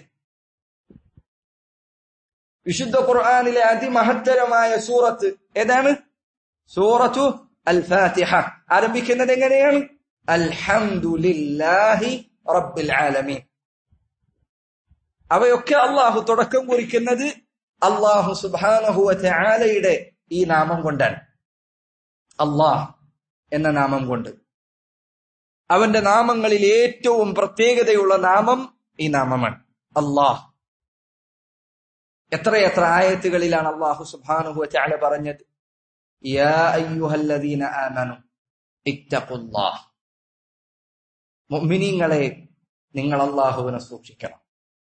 വിശുദ്ധ ഖുർആനിലെ അതിമഹത്തരമായ സൂറത്ത് ഏതാണ് സൂറത്തു അൽ ഫാത്തിഹ ആരംഭിക്കുന്നത് എങ്ങനെയാണ് അൽഹംദുലില്ലാഹി റബ്ബിൽ ആലമീൻ അവയൊക്കെ അള്ളാഹു തുടക്കം കുറിക്കുന്നത് അള്ളാഹു സുബാനഹുവ ആലയുടെ ഈ നാമം കൊണ്ടാണ് അള്ളാഹ് എന്ന നാമം കൊണ്ട് അവന്റെ നാമങ്ങളിൽ ഏറ്റവും പ്രത്യേകതയുള്ള നാമം ഈ നാമമാണ് അള്ളാഹ് എത്രയെത്ര ആയത്തുകളിലാണ് അള്ളാഹു സുബാനുഹുവ ചാല പറഞ്ഞത് യാ അയ്യുഹല്ലദീന ആമനു ഇത്തഖുല്ലാഹ് മുഅ്മിനീങ്ങളെ നിങ്ങൾ അള്ളാഹുവിനെ സൂക്ഷിക്കണം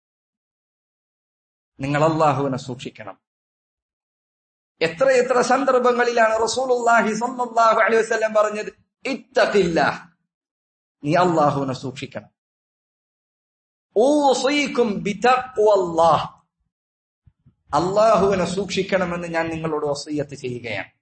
നിങ്ങൾ അള്ളാഹുവിനെ സൂക്ഷിക്കണം എത്ര എത്ര സന്ദർഭങ്ങളിലാണ് റസൂലുള്ളാഹി സ്വല്ലല്ലാഹു അലൈഹി വസല്ലം പറഞ്ഞത് ഇത്തഖില്ലാഹ് നീ അള്ളാഹുവിനെ സൂക്ഷിക്കണം ഊസീക്കും ബിതഖ്വല്ലാഹ് അള്ളാഹുവിനെ സൂക്ഷിക്കണമെന്ന് ഞാൻ നിങ്ങളോട് വസീയത്ത് ചെയ്യുകയാണ്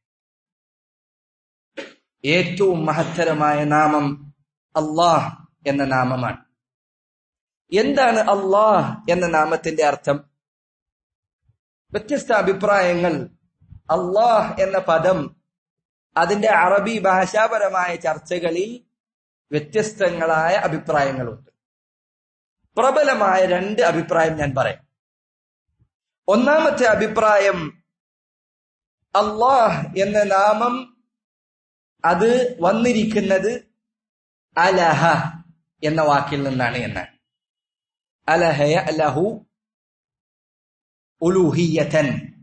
ഏറ്റവും മഹത്തരമായ നാമം അള്ളാഹ് എന്ന നാമമാണ് എന്താണ് അള്ളാഹ് എന്ന നാമത്തിന്റെ അർത്ഥം വ്യത്യസ്ത അഭിപ്രായങ്ങൾ അള്ളാഹ് എന്ന പദം അതിന്റെ അറബി ഭാഷാപരമായ ചർച്ചകളിൽ വ്യത്യസ്തങ്ങളായ അഭിപ്രായങ്ങളുണ്ട് പ്രബലമായ രണ്ട് അഭിപ്രായം ഞാൻ പറയാം ഒന്നാമത്തെ അഭിപ്രായം അള്ളാഹ് എന്ന നാമം അത് വന്നിരിക്കുന്നത് അലഹ എന്ന വാക്കിൽ നിന്നാണ് എന്നാണ് അലഹയ ലഹു ഉലുഹിയതൻ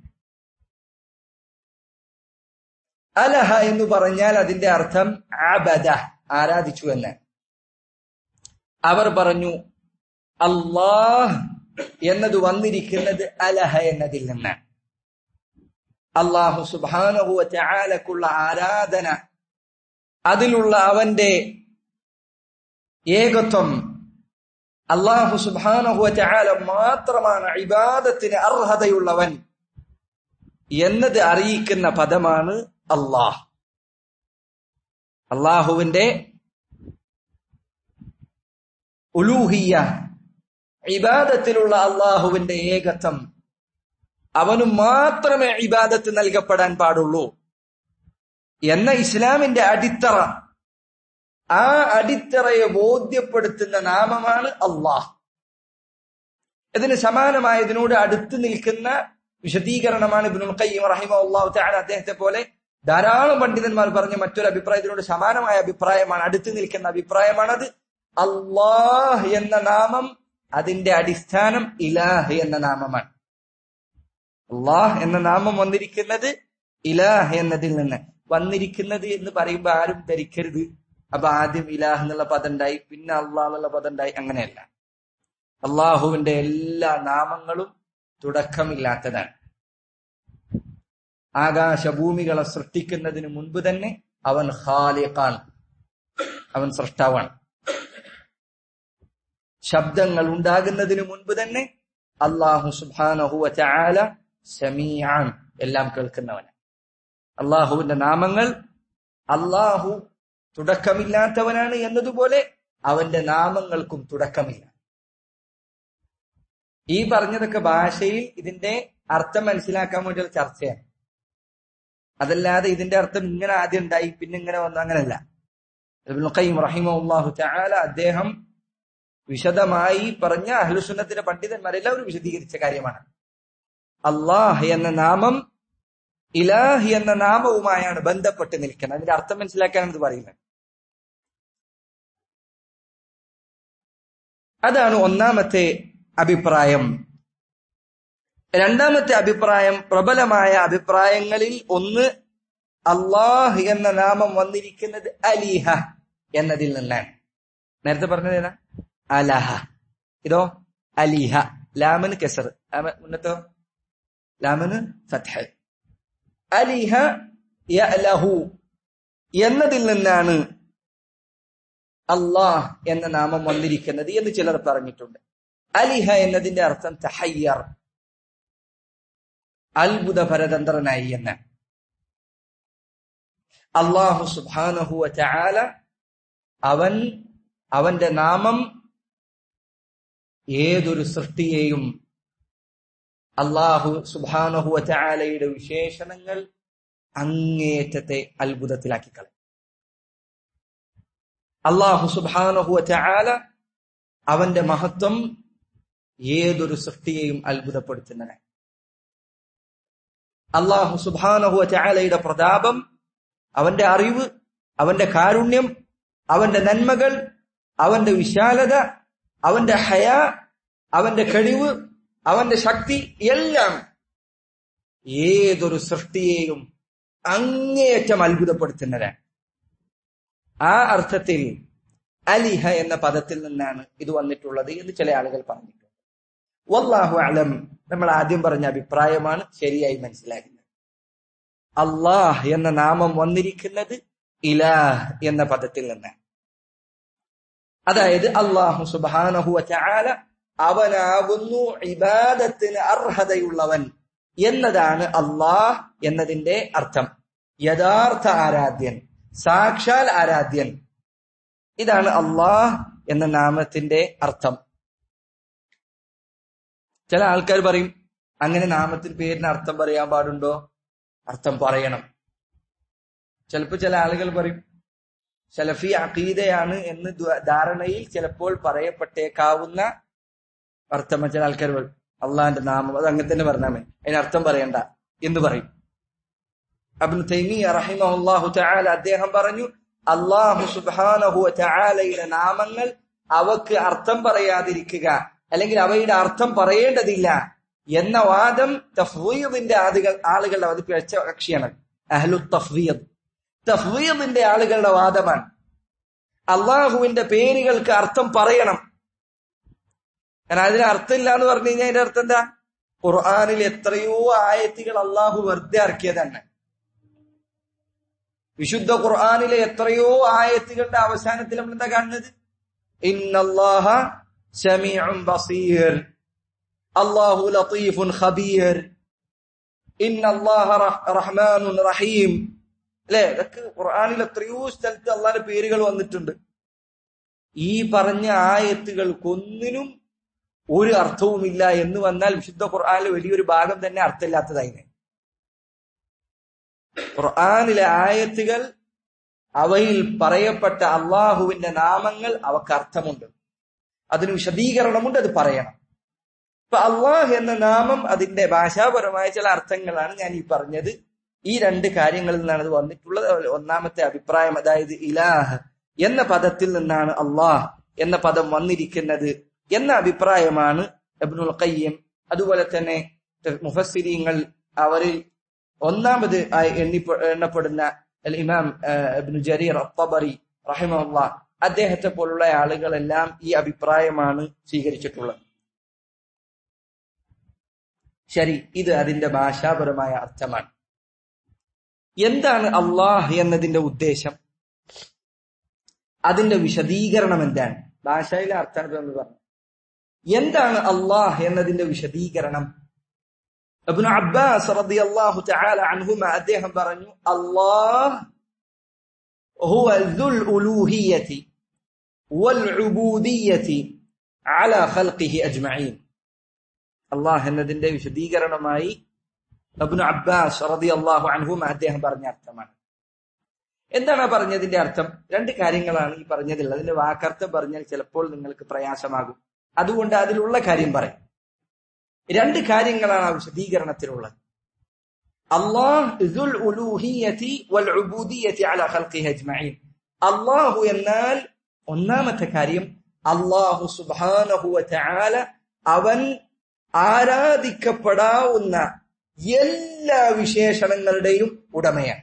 അലഹ എന്ന് പറഞ്ഞാൽ അതിന്റെ അർത്ഥം ആബദ ആരാധിച്ചു എന്ന് അവർ പറഞ്ഞു അള്ളാഹ് എന്നത് വന്നിരിക്കുന്നത് അലഹ എന്നതിൽ നിന്നാണ് അള്ളാഹു സുബാനഹുവ ചാലക്കുള്ള ആരാധന അതിലുള്ള അവന്റെ ഏകത്വം അള്ളാഹു സുബാനഹുവ ചാല മാത്രമാണ് ഇബാദത്തിന് അർഹതയുള്ളവൻ എന്നത് അറിയിക്കുന്ന പദമാണ് അള്ളാഹ് അള്ളാഹുവിന്റെ ഉലൂഹിയ ഇബാദത്തിലുള്ള അള്ളാഹുവിന്റെ ഏകത്വം അവന് മാത്രമേ ഇബാദത്ത് നൽകപ്പെടാൻ പാടുള്ളൂ എന്ന ഇസ്ലാമിന്റെ അടിത്തറ ആ അടിത്തറയെ ബോധ്യപ്പെടുത്തുന്ന നാമമാണ് അള്ളാഹ് ഇതിന് സമാനമായ ഇതിനോട് അടുത്ത് നിൽക്കുന്ന വിശദീകരണമാണ് ഇബ്നുൽ ഖയ്യിം റഹിമഹുല്ലാഹു തആല അദ്ദേഹത്തെ പോലെ ധാരാളം പണ്ഡിതന്മാർ പറഞ്ഞ മറ്റൊരു അഭിപ്രായത്തിനോട് സമാനമായ അഭിപ്രായമാണ് അടുത്ത് നിൽക്കുന്ന അഭിപ്രായമാണത് അള്ളാഹ് എന്ന നാമം അതിന്റെ അടിസ്ഥാനം ഇലാഹ് എന്ന നാമമാണ് അള്ളാഹ് എന്ന നാമം വന്നിരിക്കുന്നത് ഇലാഹ് എന്നതിൽ നിന്ന് വന്നിരിക്കുന്നത് എന്ന് പറയുമ്പോൾ ആരും ധരിക്കരുത് അപ്പൊ ആദ്യം ഇലാഹ് എന്നുള്ള പദം ഉണ്ടായി പിന്നെ അള്ളാഹ് എന്നുള്ള പദം ഉണ്ടായി അങ്ങനെയല്ല അള്ളാഹുവിന്റെ എല്ലാ നാമങ്ങളും തുടക്കമില്ലാത്തതാണ് ആകാശഭൂമികളെ സൃഷ്ടിക്കുന്നതിന് മുൻപ് തന്നെ അവൻ ഖാലിഖാണ് അവൻ സൃഷ്ടാവാണ് ശബ്ദങ്ങൾ ഉണ്ടാകുന്നതിന് മുൻപ് തന്നെ അള്ളാഹു സുബാനഹുവ ചാല സമീആൻ എല്ലാം കേൾക്കുന്നവൻ അള്ളാഹുവിന്റെ നാമങ്ങൾ അള്ളാഹു തുടക്കമില്ലാത്തവനാണ് എന്നതുപോലെ അവന്റെ നാമങ്ങൾക്കും തുടക്കമില്ല ഈ പറഞ്ഞതൊക്കെ ഭാഷയിൽ ഇതിന്റെ അർത്ഥം മനസ്സിലാക്കാൻ വേണ്ടിയുള്ള ചർച്ചയാണ് അതല്ലാതെ ഇതിന്റെ അർത്ഥം ഇങ്ങനെ ആദ്യം ഉണ്ടായി പിന്നെ ഇങ്ങനെ വന്നു അങ്ങനല്ല റഹിമഹു ചാല അദ്ദേഹം വിശദമായി പറഞ്ഞ അഹ്ലുസുന്നത്തിന്റെ പണ്ഡിതന്മാരെല്ലാവരും വിശദീകരിച്ച കാര്യമാണ് അള്ളാഹ് എന്ന നാമം ഇലാഹ് എന്ന നാമവുമായാണ് ബന്ധപ്പെട്ട് നിൽക്കുന്നത് അതിന്റെ അർത്ഥം മനസ്സിലാക്കാനാണ് ഇത് പറയുന്നത് അതാണ് ഒന്നാമത്തെ അഭിപ്രായം രണ്ടാമത്തെ അഭിപ്രായം പ്രബലമായ അഭിപ്രായങ്ങളിൽ ഒന്ന് അള്ളാഹ് എന്ന നാമം വന്നിരിക്കുന്നത് അലിഹ എന്നതിൽ നിന്നാണ് നേരത്തെ പറഞ്ഞത് ഏതാ അലഹ ഇതോ അലിഹ ലാമന് കെസർ മുന്നത്തോ ലാമന് ഫത്ഹ അലിഹ യലഹു എന്നതിൽ നിന്നാണ് അള്ളാഹ് എന്ന നാമം വന്നിരിക്കുന്നത് എന്ന് ചിലർ പറഞ്ഞിട്ടുണ്ട് അലിഹ എന്നതിന്റെ അർത്ഥം തഹയ്യർ അത്ഭുത പരതന്ത്രനായി എന്ന് അള്ളാഹു സുബാനഹുവ ചാല അവൻ അവന്റെ നാമം ഏതൊരു സൃഷ്ടിയെയും അള്ളാഹു സുബാനഹുവ ചാലയുടെ വിശേഷണങ്ങൾ അങ്ങേറ്റത്തെ അത്ഭുതത്തിലാക്കി കളയും അള്ളാഹു സുബാനഹുവ ചാല അവന്റെ മഹത്വം ഏതൊരു സൃഷ്ടിയെയും അത്ഭുതപ്പെടുത്തുന്നതാണ് അള്ളാഹു സുബാനഹുവ ചാലയുടെ പ്രതാപം അവന്റെ അറിവ് അവന്റെ കാരുണ്യം അവന്റെ നന്മകൾ അവന്റെ വിശാലത അവന്റെ ഹയ അവന്റെ കഴിവ് അവന്റെ ശക്തി എല്ലാം ഏതൊരു സൃഷ്ടിയെയും അങ്ങേയറ്റം അത്ഭുതപ്പെടുത്തുന്നതാണ് ആ അർത്ഥത്തിൽ അലിഹ എന്ന പദത്തിൽ നിന്നാണ് ഇത് വന്നിട്ടുള്ളത് എന്ന് ചില ആളുകൾ പറഞ്ഞിട്ടുണ്ട് വല്ലാഹു അലം നമ്മൾ ആദ്യം പറഞ്ഞ അഭിപ്രായമാണ് ശരിയായി മനസ്സിലാക്കുന്നത് അള്ളാഹ് എന്ന നാമം വന്നിരിക്കുന്നത് ഇലാഹ് എന്ന പദത്തിൽ നിന്നാണ് അതായത് അള്ളാഹു സുബാനഹുവ ചാല അവനാകുന്നു ഇബാദത്തിന് അർഹതയുള്ളവൻ എന്നതാണ് അള്ളാഹ് എന്നതിന്റെ അർത്ഥം യഥാർത്ഥ ആരാധ്യൻ സാക്ഷാൽ ആരാധ്യൻ ഇതാണ് അള്ളാഹ് എന്ന നാമത്തിന്റെ അർത്ഥം ചില ആൾക്കാർ പറയും അങ്ങനെ നാമത്തിന് പേരിന് അർത്ഥം പറയാൻ പാടുണ്ടോ അർത്ഥം പറയണം ചിലപ്പോൾ ചില ആളുകൾ പറയും സലഫി അഖീദയാണ് എന്ന് ധാരണയിൽ ചിലപ്പോൾ പറയപ്പെട്ടേക്കാവുന്ന അർത്ഥം ചില ആൾക്കാർ പറയും അള്ളാഹിന്റെ നാമം അത് അങ്ങനെ തന്നെ പറഞ്ഞാൽ മതി അതിന് അർത്ഥം പറയണ്ട എന്ന് പറയും അബ്നു തൈമിയ റഹിമഹുല്ലാഹു തആല അദ്ദേഹം പറഞ്ഞു അള്ളാഹു സുബ്ഹാനഹു തആലയുടെ നാമങ്ങൾ അവക്ക് അർത്ഥം പറയാതിരിക്കുക അല്ലെങ്കിൽ അവയുടെ അർത്ഥം പറയേണ്ടതില്ല എന്ന വാദം തഫ്വീദിന്റെ ആളുകൾ ആളുകളുടെ അത് പിഴച്ച കക്ഷിയാണ് അഹ്ലു തഫ്വീദ് തഫ്വീദിന്റെ ആളുകളുടെ വാദമാണ് അള്ളാഹുവിന്റെ പേരുകൾക്ക് അർത്ഥം പറയണം കാരണം അതിന് അർത്ഥമില്ല എന്ന് പറഞ്ഞു കഴിഞ്ഞാൽ അതിന്റെ അർത്ഥം എന്താ ഖുർആാനിൽ എത്രയോ ആയത്തുകൾ അള്ളാഹു വെറുതെ ഇറക്കിയതന്നെ വിശുദ്ധ ഖുർആാനിലെ എത്രയോ ആയത്തുകളുടെ അവസാനത്തിൽ നമ്മൾ എന്താ കാണുന്നത് ഇന്നല്ലാഹ സമീഉൻ ബസീർ അല്ലാഹു ലത്തീഫുൻ ഖബീർ ഇന്നല്ലാഹ റഹ്മാനുൻ റഹീം അല്ലെ ഇതൊക്കെ ഖുർആാനിൽ എത്രയോ സ്ഥലത്ത് അള്ളാഹിന്റെ പേരുകൾ വന്നിട്ടുണ്ട് ഈ പറഞ്ഞ ആയത്തുകൾക്കൊന്നിനും ഒരു അർത്ഥവുമില്ല എന്ന് വന്നാൽ വിശുദ്ധ ഖുർആാനിലെ വലിയൊരു ഭാഗം തന്നെ അർത്ഥമില്ലാത്തതായിനെ ഖുർആാനിലെ ആയത്തുകൾ അവയിൽ പറയപ്പെട്ട അള്ളാഹുവിന്റെ നാമങ്ങൾ അവക്ക് അർത്ഥമുണ്ട് അതിന് വിശദീകരണമുണ്ട് അത് പറയണം ഇപ്പൊ അള്ളാഹ് എന്ന നാമം അതിന്റെ ഭാഷാപരമായ ചില അർത്ഥങ്ങളാണ് ഞാൻ ഈ പറഞ്ഞത് ഈ രണ്ട് കാര്യങ്ങളിൽ നിന്നാണ് അത് വന്നിട്ടുള്ളത് ഒന്നാമത്തെ അഭിപ്രായം അതായത് ഇലാഹ് എന്ന പദത്തിൽ നിന്നാണ് അള്ളാഹ് എന്ന പദം വന്നിരിക്കുന്നത് എന്ന അഭിപ്രായമാണ് അബ്നുൽ ഖയ്യം അതുപോലെ തന്നെ മുഫസ്സിരിങ്ങൾ അവരിൽ ഒന്നാമത് ആയി എണ്ണി എണ്ണപ്പെടുന്ന അൽ ഇമാം ഇബ്നു ജരീർ അത്തബറി റഹിമുള്ള അദ്ദേഹത്തെ പോലുള്ള ആളുകളെല്ലാം ഈ അഭിപ്രായമാണ് സ്വീകരിച്ചിട്ടുള്ളത് ശരി ഇത് അതിന്റെ ഭാഷാപരമായ അർത്ഥമാണ് എന്താണ് അള്ളാഹ് എന്നതിന്റെ ഉദ്ദേശം അതിന്റെ വിശദീകരണം എന്താണ് ഭാഷയിലെ അർത്ഥം എന്ന് പറഞ്ഞു എന്താണ് അള്ളാഹ് എന്നതിന്റെ വിശദീകരണം അബ്നു അബ്ബാസ് റളിയല്ലാഹു തആല അൻഹുമ അദ്ദേഹം പറഞ്ഞു അല്ലാഹ് هو ذو الألوهية والعبودية على خلقه أجمعين الله എന്നതിന്റെ വിശദീകരണമായി അബ്നു അബ്ബാസ് റളിയല്ലാഹു അൻഹുമ അദ്ദേഹം പറഞ്ഞ അർത്ഥമാണ് എന്താണ് പറഞ്ഞതിന്റെ അർത്ഥം രണ്ട് കാര്യങ്ങളാണ് ഈ പറഞ്ഞതിൽ അതിന്റെ വാക്കർത്ഥം പറഞ്ഞാൽ ചിലപ്പോൾ നിങ്ങൾക്ക് പ്രയാസമാകും അതുകൊണ്ട് അതിലുള്ള കാര്യം പറയും രണ്ട് കാര്യങ്ങളാണ് ആ വിശദീകരണത്തിലുള്ളത് അള്ളാഹു എന്നാൽ ഒന്നാമത്തെ കാര്യം അള്ളാഹു സുബാനഹു അവൻ ആരാധിക്കപ്പെടാവുന്ന എല്ലാ വിശേഷണങ്ങളുടെയും ഉടമയാണ്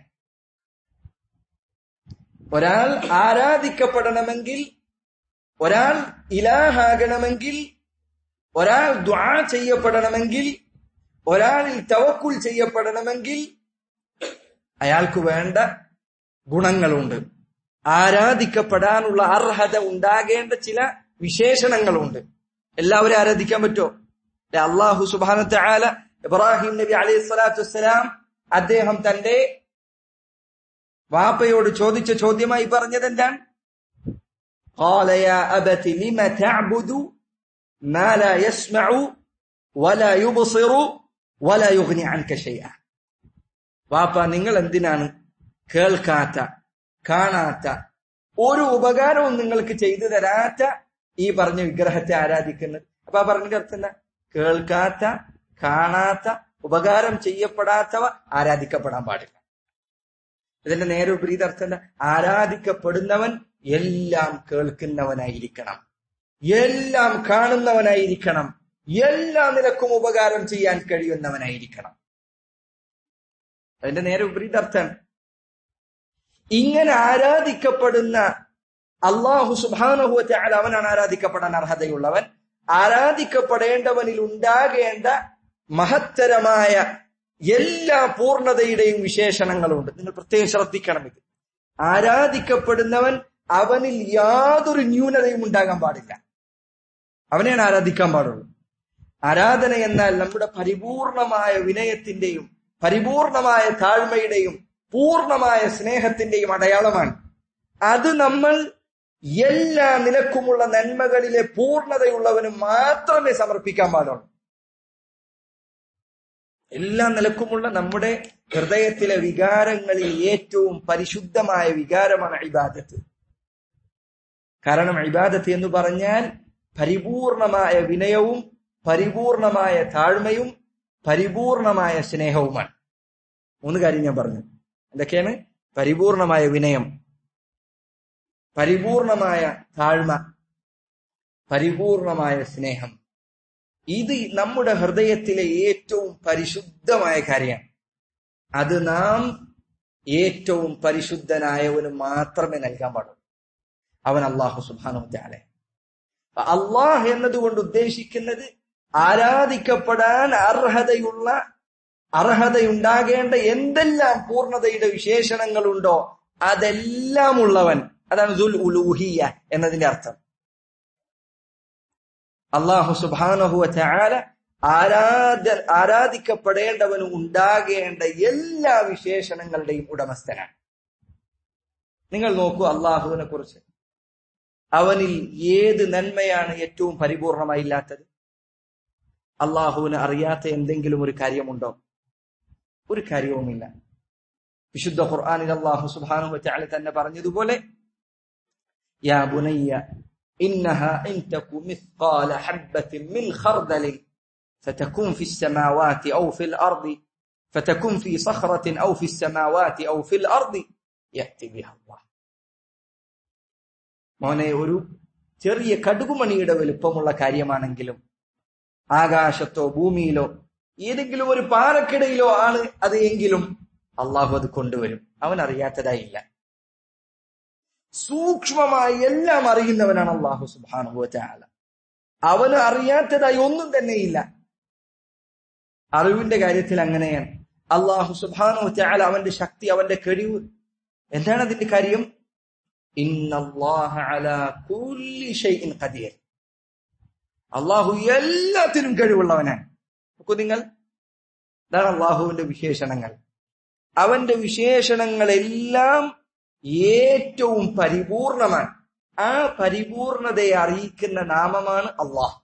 ഒരാൾ ആരാധിക്കപ്പെടണമെങ്കിൽ ഒരാൾ ഇലാഹാകണമെങ്കിൽ ഒരാൾ ദ്വാ ചെയ്യപ്പെടണമെങ്കിൽ ഒരാളിൽ തവക്കുൽ ചെയ്യപ്പെടണമെങ്കിൽ അയാൾക്ക് വേണ്ട ഗുണങ്ങളുണ്ട് ആരാധിക്കപ്പെടാനുള്ള അർഹത ഉണ്ടാകേണ്ട ചില വിശേഷണങ്ങളുണ്ട് എല്ലാവരും ആരാധിക്കാൻ പറ്റുമോ അള്ളാഹു സുബാനത്തെ ആല ഇബ്രാഹിം നബി അലൈഹി സ്വലാത്തു വസ്സലാം അദ്ദേഹം തന്റെ വാപ്പയോട് ചോദിച്ച ചോദ്യമായി പറഞ്ഞത് എന്താണ് قال يا أبت لم تعبد ما لا يسمع ولا يبصر ولا يغني عنك شيئا വാപ്പ നിങ്ങൾ എന്തിനാണ് കേൾക്കാത്ത കാണാത്ത ഒരു ഉപകാരവും നിങ്ങൾക്ക് ചെയ്തു തരാത്ത ഈ പറഞ്ഞ വിഗ്രഹത്തെ ആരാധിക്കുന്നത് അപ്പൊ ആ പറഞ്ഞ അർത്ഥം എന്താ കേൾക്കാത്ത കാണാത്ത ഉപകാരം ചെയ്യപ്പെടാത്തവ ആരാധിക്കപ്പെടാൻ പാടില്ല ഇതിന്റെ നേരെ വിപരീത അർത്ഥം എന്താ ആരാധിക്കപ്പെടുന്നവൻ എല്ലാം കേൾക്കുന്നവനായിരിക്കണം എല്ലാം കാണുന്നവനായിരിക്കണം എല്ലാ നിലക്കും ഉപകാരം ചെയ്യാൻ കഴിയുന്നവനായിരിക്കണം അതിന്റെ നേരെ വിപരീത അർത്ഥമാണ് ഇങ്ങനെ ആരാധിക്കപ്പെടുന്ന അള്ളാഹു സുബാനഹുവത്തെ അവനാണ് ആരാധിക്കപ്പെടാൻ അർഹതയുള്ളവൻ ആരാധിക്കപ്പെടേണ്ടവനിൽ ഉണ്ടാകേണ്ട മഹത്തരമായ എല്ലാ പൂർണ്ണതയുടെയും വിശേഷണങ്ങളുണ്ട് നിങ്ങൾ പ്രത്യേകം ശ്രദ്ധിക്കണം ഇത് ആരാധിക്കപ്പെടുന്നവൻ അവനിൽ യാതൊരു ന്യൂനതയും ഉണ്ടാകാൻ പാടില്ല അവനെയാണ് ആരാധിക്കാൻ പാടുള്ളൂ ആരാധന എന്നാൽ നമ്മുടെ പരിപൂർണമായ വിനയത്തിന്റെയും പരിപൂർണമായ താഴ്മയുടെയും പൂർണമായ സ്നേഹത്തിന്റെയും അടയാളമാണ് അത് നമ്മൾ എല്ലാ നിലക്കുമുള്ള നന്മകളിലെ പൂർണ്ണതയുള്ളവന് മാത്രമേ സമർപ്പിക്കാൻ പാടുള്ളൂ എല്ലാ നിലക്കുമുള്ള നമ്മുടെ ഹൃദയത്തിലെ വികാരങ്ങളിൽ ഏറ്റവും പരിശുദ്ധമായ വികാരമാണ് ഇബാദത്ത് കാരണം ഇബാദത്ത് എന്ന് പറഞ്ഞാൽ പരിപൂർണമായ വിനയവും പരിപൂർണമായ താഴ്മയും പരിപൂർണമായ സ്നേഹവുമാണ് മൂന്ന് കാര്യം ഞാൻ പറഞ്ഞു എന്തൊക്കെയാണ് പരിപൂർണമായ വിനയം പരിപൂർണമായ താഴ്മ പരിപൂർണമായ സ്നേഹം ഇത് നമ്മുടെ ഹൃദയത്തിലെ ഏറ്റവും പരിശുദ്ധമായ കാര്യമാണ് അത് നാം ഏറ്റവും പരിശുദ്ധനായവന് മാത്രമേ നൽകാൻ പാടുള്ളൂ അവൻ അള്ളാഹു സുബാനു ത്യാലെ അള്ളാഹ് എന്നതുകൊണ്ട് ഉദ്ദേശിക്കുന്നത് ആരാധിക്കപ്പെടാൻ അർഹതയുള്ള അർഹതയുണ്ടാകേണ്ട എന്തെല്ലാം പൂർണ്ണതയുടെ വിശേഷണങ്ങളുണ്ടോ അതെല്ലാം ഉള്ളവൻ അതാണ് ദുൽ ഉലൂഹിയ എന്നതിന്റെ അർത്ഥം അള്ളാഹു സുബാനഹുവ ചാല ആരാധ ആരാധിക്കപ്പെടേണ്ടവന് ഉണ്ടാകേണ്ട എല്ലാ വിശേഷണങ്ങളുടെയും ഉടമസ്ഥനാണ് നിങ്ങൾ നോക്കൂ അള്ളാഹുവിനെ കുറിച്ച് അവനിൽ ഏത് നന്മയാണ് ഏറ്റവും പരിപൂർണമായില്ലാത്തത് അള്ളാഹുവിന് അറിയാത്ത എന്തെങ്കിലും ഒരു കാര്യമുണ്ടോ ഒരു കാര്യവുമില്ല വിശുദ്ധ ഖുർആാനിൽ അള്ളാഹു സുബാനു വച്ചാല് തന്നെ പറഞ്ഞതുപോലെ യാ ബുനയ്യ إنها إن تك مثقال حبة من خردل فتكون في السماوات أو في الأرض فتكون في صخرة أو في السماوات أو في الأرض يأتي بها الله മോനെ ഒരു ചെറിയ കടുകുമണിയുടെ വലുപ്പമുള്ള കാര്യമാണെങ്കിലും ആകാശത്തോ ഭൂമിയിലോ ഏതെങ്കിലും ഒരു പാറക്കിടയിലോ ആണ് അത് എങ്കിലും അള്ളാഹു അത് കൊണ്ടുവരും അവൻ അറിയാത്തതായില്ല സൂക്ഷ്മമായി എല്ലാം അറിയുന്നവനാണ് അള്ളാഹു സുബാനുഭവ ചാല അവന് അറിയാത്തതായി ഒന്നും തന്നെയില്ല അറിവിന്റെ കാര്യത്തിൽ അങ്ങനെയാണ് അള്ളാഹു സുബാനു ചാല അവന്റെ ശക്തി അവന്റെ കഴിവ് എന്താണ് അതിന്റെ കാര്യം അള്ളാഹു എല്ലാത്തിനും കഴിവുള്ളവനാണ് നോക്കൂ നിങ്ങൾ ഇതാണ് അള്ളാഹുവിന്റെ വിശേഷണങ്ങൾ അവന്റെ വിശേഷണങ്ങളെല്ലാം ഏറ്റവും പരിപൂർണമാണ് ആ പരിപൂർണതയെ അറിയിക്കുന്ന നാമമാണ് അള്ളാഹ്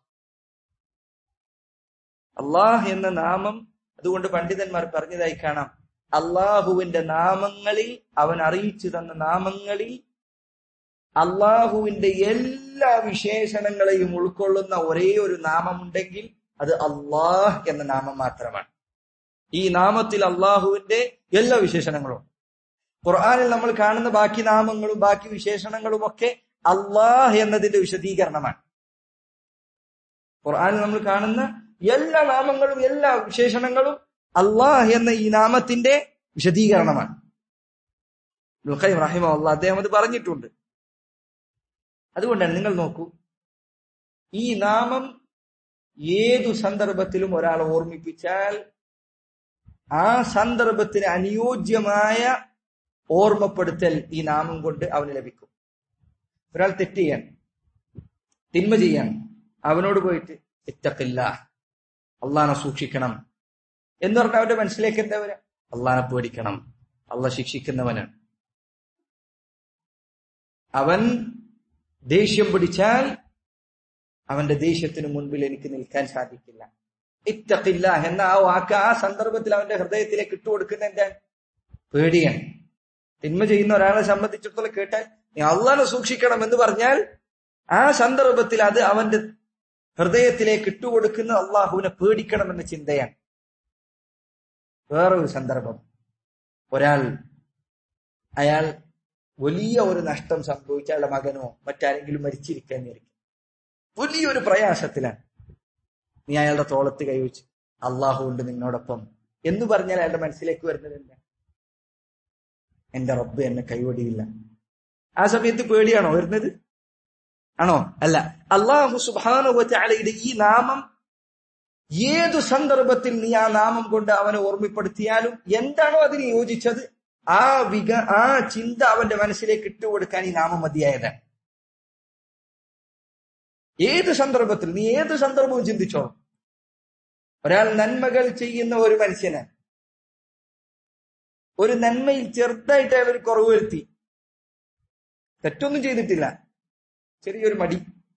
അള്ളാഹ് എന്ന നാമം അതുകൊണ്ട് പണ്ഡിതന്മാർ പറഞ്ഞതായി കാണാം അള്ളാഹുവിന്റെ നാമങ്ങളിൽ അവൻ അറിയിച്ചു തന്ന നാമങ്ങളിൽ അള്ളാഹുവിന്റെ എല്ലാ വിശേഷണങ്ങളെയും ഉൾക്കൊള്ളുന്ന ഒരേ ഒരു നാമമുണ്ടെങ്കിൽ അത് അള്ളാഹ് എന്ന നാമം മാത്രമാണ് ഈ നാമത്തിൽ അള്ളാഹുവിന്റെ എല്ലാ വിശേഷണങ്ങളും ഖുർആാനിൽ നമ്മൾ കാണുന്ന ബാക്കി നാമങ്ങളും ബാക്കി വിശേഷണങ്ങളും ഒക്കെ അള്ളാഹ് എന്നതിന്റെ വിശദീകരണമാണ് ഖുർആാനിൽ നമ്മൾ കാണുന്ന എല്ലാ നാമങ്ങളും എല്ലാ വിശേഷണങ്ങളും അള്ളാഹ് എന്ന ഈ നാമത്തിന്റെ വിശദീകരണമാണ് റഹിമ അള്ളാഹ് അദ്ദേഹം അത് പറഞ്ഞിട്ടുണ്ട് അതുകൊണ്ടാണ് നിങ്ങൾ നോക്കൂ ഈ നാമം ഏതു സന്ദർഭത്തിലും ഒരാളെ ഓർമ്മിപ്പിച്ചാൽ ആ സന്ദർഭത്തിന് അനുയോജ്യമായ ഓർമ്മപ്പെടുത്തൽ ഈ നാമം കൊണ്ട് അവന് ലഭിക്കും ഒരാൾ തെറ്റ് ചെയ്യാൻ തിന്മ ചെയ്യാൻ അവനോട് പോയിട്ട് ഇത്തക്കില്ല അള്ളാനെ സൂക്ഷിക്കണം എന്ന് പറഞ്ഞാൽ അവന്റെ മനസ്സിലേക്ക് എന്താ വരാ അള്ളാനെ പേടിക്കണം അള്ളാഹ് ശിക്ഷിക്കുന്നവനാണ് അവൻ ദേഷ്യം പിടിച്ചാൽ അവന്റെ ദേഷ്യത്തിന് മുൻപിൽ എനിക്ക് നിൽക്കാൻ സാധിക്കില്ല ഇത്തക്കില്ല എന്ന ആ വാക്ക് ആ സന്ദർഭത്തിൽ അവന്റെ ഹൃദയത്തിലേക്ക് ഇട്ടുകൊടുക്കുന്ന എന്താണ് പേടിയാണ് തിന്മ ചെയ്യുന്ന ഒരാളെ സംബന്ധിച്ചിടത്തോളം കേട്ടാൽ നീ അള്ളാനെ സൂക്ഷിക്കണം എന്ന് പറഞ്ഞാൽ ആ സന്ദർഭത്തിൽ അത് അവന്റെ ഹൃദയത്തിലേക്ക് ഇട്ടുകൊടുക്കുന്ന അള്ളാഹുവിനെ പേടിക്കണമെന്ന ചിന്തയാണ് വേറൊരു സന്ദർഭം ഒരാൾ അയാൾ വലിയ ഒരു നഷ്ടം സംഭവിച്ച അയാളുടെ മകനോ മറ്റാരെങ്കിലും മരിച്ചിരിക്കാൻ വിചാരിക്കും വലിയൊരു പ്രയാസത്തിലാണ് നീ അയാളുടെ തോളത്ത് കൈവച്ച് അള്ളാഹു ഉണ്ട് നിന്നോടൊപ്പം എന്ന് പറഞ്ഞാൽ അയാളുടെ മനസ്സിലേക്ക് വരുന്നത് എന്താ എന്റെ റബ്ബ് എന്നെ കൈവടിയില്ല ആ സമയത്ത് പേടിയാണോ വരുന്നത് ആണോ അല്ല അള്ളാഹു സുബാനുവലയുടെ ഈ നാമം ഏതു സന്ദർഭത്തിൽ നീ ആ നാമം കൊണ്ട് അവനെ ഓർമ്മപ്പെടുത്തിയാലും എന്താണോ അതിന് യോജിച്ചത് ആ വിക ആ ചിന്ത അവന്റെ മനസ്സിലേക്ക് ഇട്ടുകൊടുക്കാൻ ഈ നാമം മതിയായതാണ് ഏത് സന്ദർഭത്തിൽ നീ ഏത് സന്ദർഭവും ചിന്തിച്ചോ ഒരാൾ നന്മകൾ ചെയ്യുന്ന ഒരു മനുഷ്യന് ഒരു നന്മയിൽ ചെറുതായിട്ട് അയാൾ ഒരു കുറവ് വരുത്തി തെറ്റൊന്നും ചെയ്തിട്ടില്ല ചെറിയൊരു മടി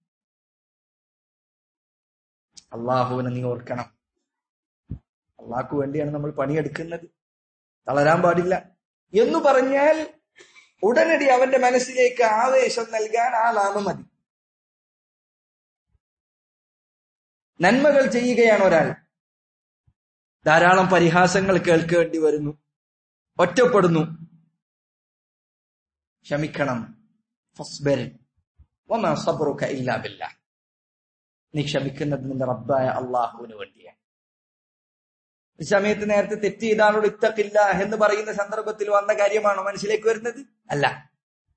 അള്ളാഹുവിനെ നീ ഓർക്കണം അള്ളാഹ്ക്ക് വേണ്ടിയാണ് നമ്മൾ പണിയെടുക്കുന്നത് തളരാൻ പാടില്ല എന്ന് പറഞ്ഞാൽ ഉടനടി അവന്റെ മനസ്സിലേക്ക് ആവേശം നൽകാൻ ആ നാമം മതി നന്മകൾ ചെയ്യുകയാണ് ഒരാൾ ധാരാളം പരിഹാസങ്ങൾ കേൾക്കേണ്ടി വരുന്നു ഒറ്റപ്പെടുന്നു ക്ഷമിക്കണം ഇല്ല നീ ക്ഷമിക്കുന്നത് നിന്റെ റബ്ബായ അള്ളാഹുവിന് വേണ്ടിയാണ് ഈ സമയത്ത് നേരത്തെ തെറ്റ് ചെയ്താലോട് ഇത്തക്കില്ല എന്ന് പറയുന്ന സന്ദർഭത്തിൽ വന്ന കാര്യമാണോ മനസ്സിലേക്ക് വരുന്നത് അല്ല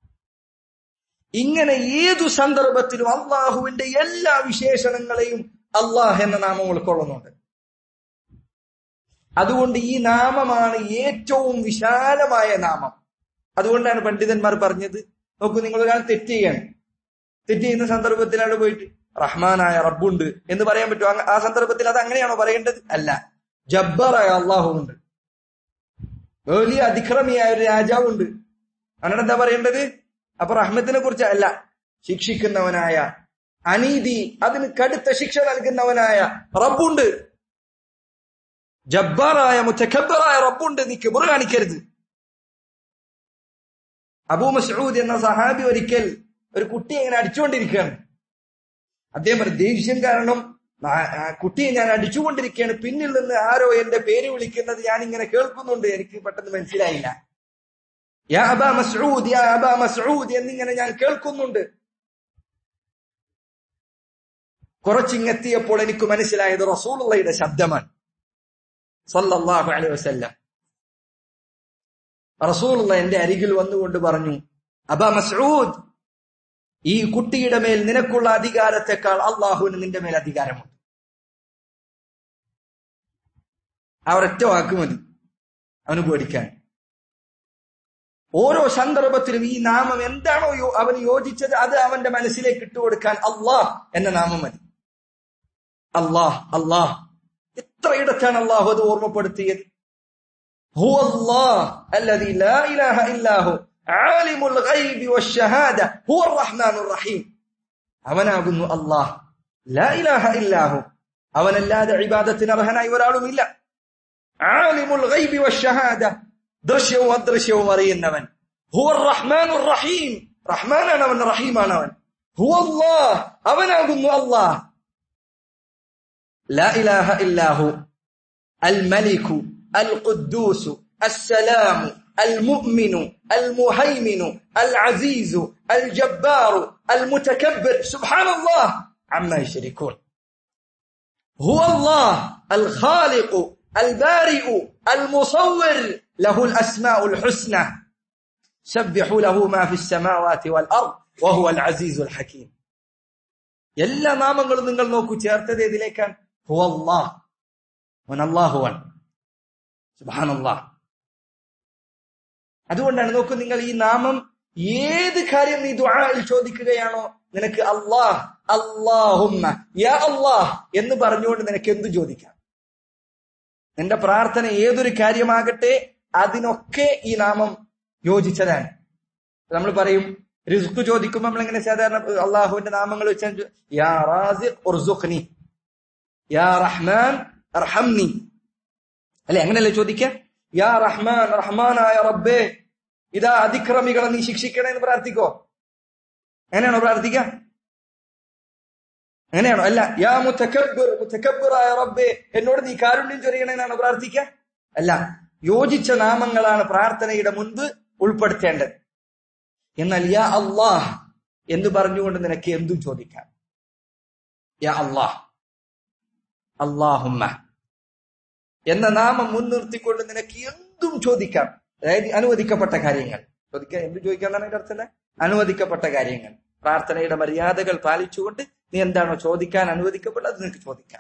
ഇങ്ങനെ ഏതു സന്ദർഭത്തിലും അള്ളാഹുവിന്റെ എല്ലാ വിശേഷണങ്ങളെയും അള്ളാഹ് എന്ന നാമം ഉൾക്കൊള്ളുന്നുണ്ട് അതുകൊണ്ട് ഈ നാമമാണ് ഏറ്റവും വിശാലമായ നാമം അതുകൊണ്ടാണ് പണ്ഡിതന്മാർ പറഞ്ഞത് നോക്കൂ നിങ്ങൾ ഒരാൾ തെറ്റ് ചെയ്യാണ് തെറ്റ് ചെയ്യുന്ന സന്ദർഭത്തിലാണ് പോയിട്ട് റഹ്മാനായ റബ്ബുണ്ട് എന്ന് പറയാൻ പറ്റുമോ അങ്ങ- ആ സന്ദർഭത്തിൽ അത് അങ്ങനെയാണോ പറയേണ്ടത് അല്ല ജബ്ബറായ അള്ളാഹു ഉണ്ട് വലിയ അതിക്രമിയായ ഒരു രാജാവുണ്ട് അങ്ങനെ എന്താ പറയേണ്ടത് അപ്പൊ റഹ്മത്തിനെ കുറിച്ച് അല്ല ശിക്ഷിക്കുന്നവനായ അനീതി അതിന് കടുത്ത ശിക്ഷ നൽകുന്നവനായ റബ്ബുണ്ട് ജബ്ബാറായ മുത്തക്കബറായ റബ്ബുണ്ട് നീ കിബർ കാണിക്കരുത് അബൂ മസൂദ് എന്ന സഹാബി ഒരിക്കൽ ഒരു കുട്ടിയെ ഇങ്ങനെ അടിച്ചുകൊണ്ടിരിക്കുകയാണ് അദ്ദേഹം പറഞ്ഞു ദേഷ്യം കാരണം ആ- ആ കുട്ടിയെ ഞാൻ അടിച്ചുകൊണ്ടിരിക്കുകയാണ് പിന്നിൽ നിന്ന് ആരോ എന്റെ പേര് വിളിക്കുന്നത് ഞാൻ ഇങ്ങനെ കേൾക്കുന്നുണ്ട് എനിക്ക് പെട്ടെന്ന് മനസ്സിലായില്ല യാ അബാ മസ്ഊദ് യാ അബാ മസ്ഊദ് എന്നിങ്ങനെ ഞാൻ കേൾക്കുന്നുണ്ട് കുറച്ചിങ്ങെത്തിയപ്പോൾ എനിക്ക് മനസ്സിലായത് റസൂലുള്ളയുടെ ശബ്ദമാണ് സല്ലല്ലാഹു അലൈഹി വസല്ലം റസൂലുള്ള എന്റെ അരികിൽ വന്നുകൊണ്ട് പറഞ്ഞു അബാ മസ്ഊദ് ഈ കുട്ടിയുടെ മേൽ നിനക്കുള്ള അധികാരത്തെക്കാൾ അള്ളാഹുവിന് നിന്റെ മേൽ അധികാരമുണ്ട് ആ ഒരൊറ്റ വാക്ക് മതി അവന് പേടിക്കാൻ ഓരോ സന്ദർഭത്തിലും ഈ നാമം എന്താണോ യോ- അവന് യോജിച്ചത് അത് അവന്റെ മനസ്സിലേക്ക് ഇട്ടുകൊടുക്കാൻ അള്ളാഹ് എന്ന നാമം മതി അള്ളാഹ് അള്ളാഹ് എത്രയിടത്താണ് അള്ളാഹു അത് ഓർമ്മപ്പെടുത്തിയത് هو الله الذي لا إله إلا هو عالم الغيب والشهادة هو الرحمن الرحيم അവനാകുന്നു അള്ളാഹ് ലാ ഇലാഹ ഇല്ലാഹു അവനല്ലാതെ ഇബാദത്തിന് അർഹനായി ഒരാളുമില്ല ആലിമുൽ ഗൈബി വശഹാദ ദൃശ്യവും അദൃശ്യവും അറിയുന്നവൻ ഹുവ റഹ്മാനുർ റഹീം റഹ്മാനാണ് അവൻ റഹീമാണ് അവൻ ഹുവ അല്ലാഹ് അവനാകുന്നു അല്ലാഹ് لا إله إلا هو الملك القدوس السلام المؤمن المهيمن العزيز الجبار المتكبر سبحان الله عما يشركون هو الله الخالق البارئ المصور له الأسماء الحسنى سبحوا له ما في السماوات والأرض وهو العزيز الحكيم എല്ലാ നാമങ്ങളും നിങ്ങൾ നോക്കൂ ചേർത്തത് ഇതിലേക്കാണ് ഹുവ അല്ലാഹ് അവൻ അല്ലാഹുവാൻ സുബ്ഹാനല്ലാഹ് അതുകൊണ്ടാണ് നോക്കൂ നിങ്ങൾ ഈ നാമം ഏത് കാര്യം നീ ദുആയിൽ ചോദിക്കുകയാണോ നിനക്ക് അല്ലാഹ് അല്ലാഹുമ്മ യാ അല്ലാഹ് എന്ന് പറഞ്ഞുകൊണ്ട് നിനക്ക് എന്തു ചോദിക്കാം നിന്റെ പ്രാർത്ഥന ഏതൊരു കാര്യമാകട്ടെ അതിനൊക്കെ ഈ നാമം യോജിച്ചതാണ് നമ്മൾ പറയും റിസ്ക് ചോദിക്കുമ്പോൾ നമ്മൾ എങ്ങനെ സാധാരണ അള്ളാഹുവിന്റെ നാമങ്ങൾ വെച്ചാൽ യാ റാസിഖ് ഉർസുഖ്നി യാ റഹ്മാൻ അർഹംനി അല്ലെ അങ്ങനെയല്ലേ ചോദിക്ക യാ റഹ്മാൻ റഹ്മാനായ റബ്ബേ ഇതാ അതിക്രമികളെ നീ ശിക്ഷിക്കണേ എന്ന് പ്രാർത്ഥിക്കോ അങ്ങനെയാണോ പ്രാർത്ഥിക്ക അങ്ങനെയാണോ അല്ല യാ മുത്തക്കബ്ബിർ മുത്തക്കബ്ബിറായ റബ്ബേ എന്നോട് നീ കാരുണ്യം ചൊരിയണേ എന്നാണോ പ്രാർത്ഥിക്ക അല്ല യോജിച്ച നാമങ്ങളാണ് പ്രാർത്ഥനയുടെ മുൻപ് ഉൾപ്പെടുത്തേണ്ടത് എന്നാൽ യാ അള്ളാഹ് എന്ന് പറഞ്ഞുകൊണ്ട് നിനക്ക് എന്തും ചോദിക്കാം യാ അള്ളാഹ് അള്ളാഹുമ്മ എന്ന നാമം മുൻനിർത്തിക്കൊണ്ട് നിനക്ക് എന്തും ചോദിക്കാം അതായത് അനുവദിക്കപ്പെട്ട കാര്യങ്ങൾ ചോദിക്കാൻ എന്ത് ചോദിക്കാന്നാണ് എന്റെ അർത്ഥം അനുവദിക്കപ്പെട്ട കാര്യങ്ങൾ പ്രാർത്ഥനയുടെ മര്യാദകൾ പാലിച്ചുകൊണ്ട് നീ എന്താണോ ചോദിക്കാൻ അനുവദിക്കപ്പെട്ടത് അത് നിനക്ക് ചോദിക്കാം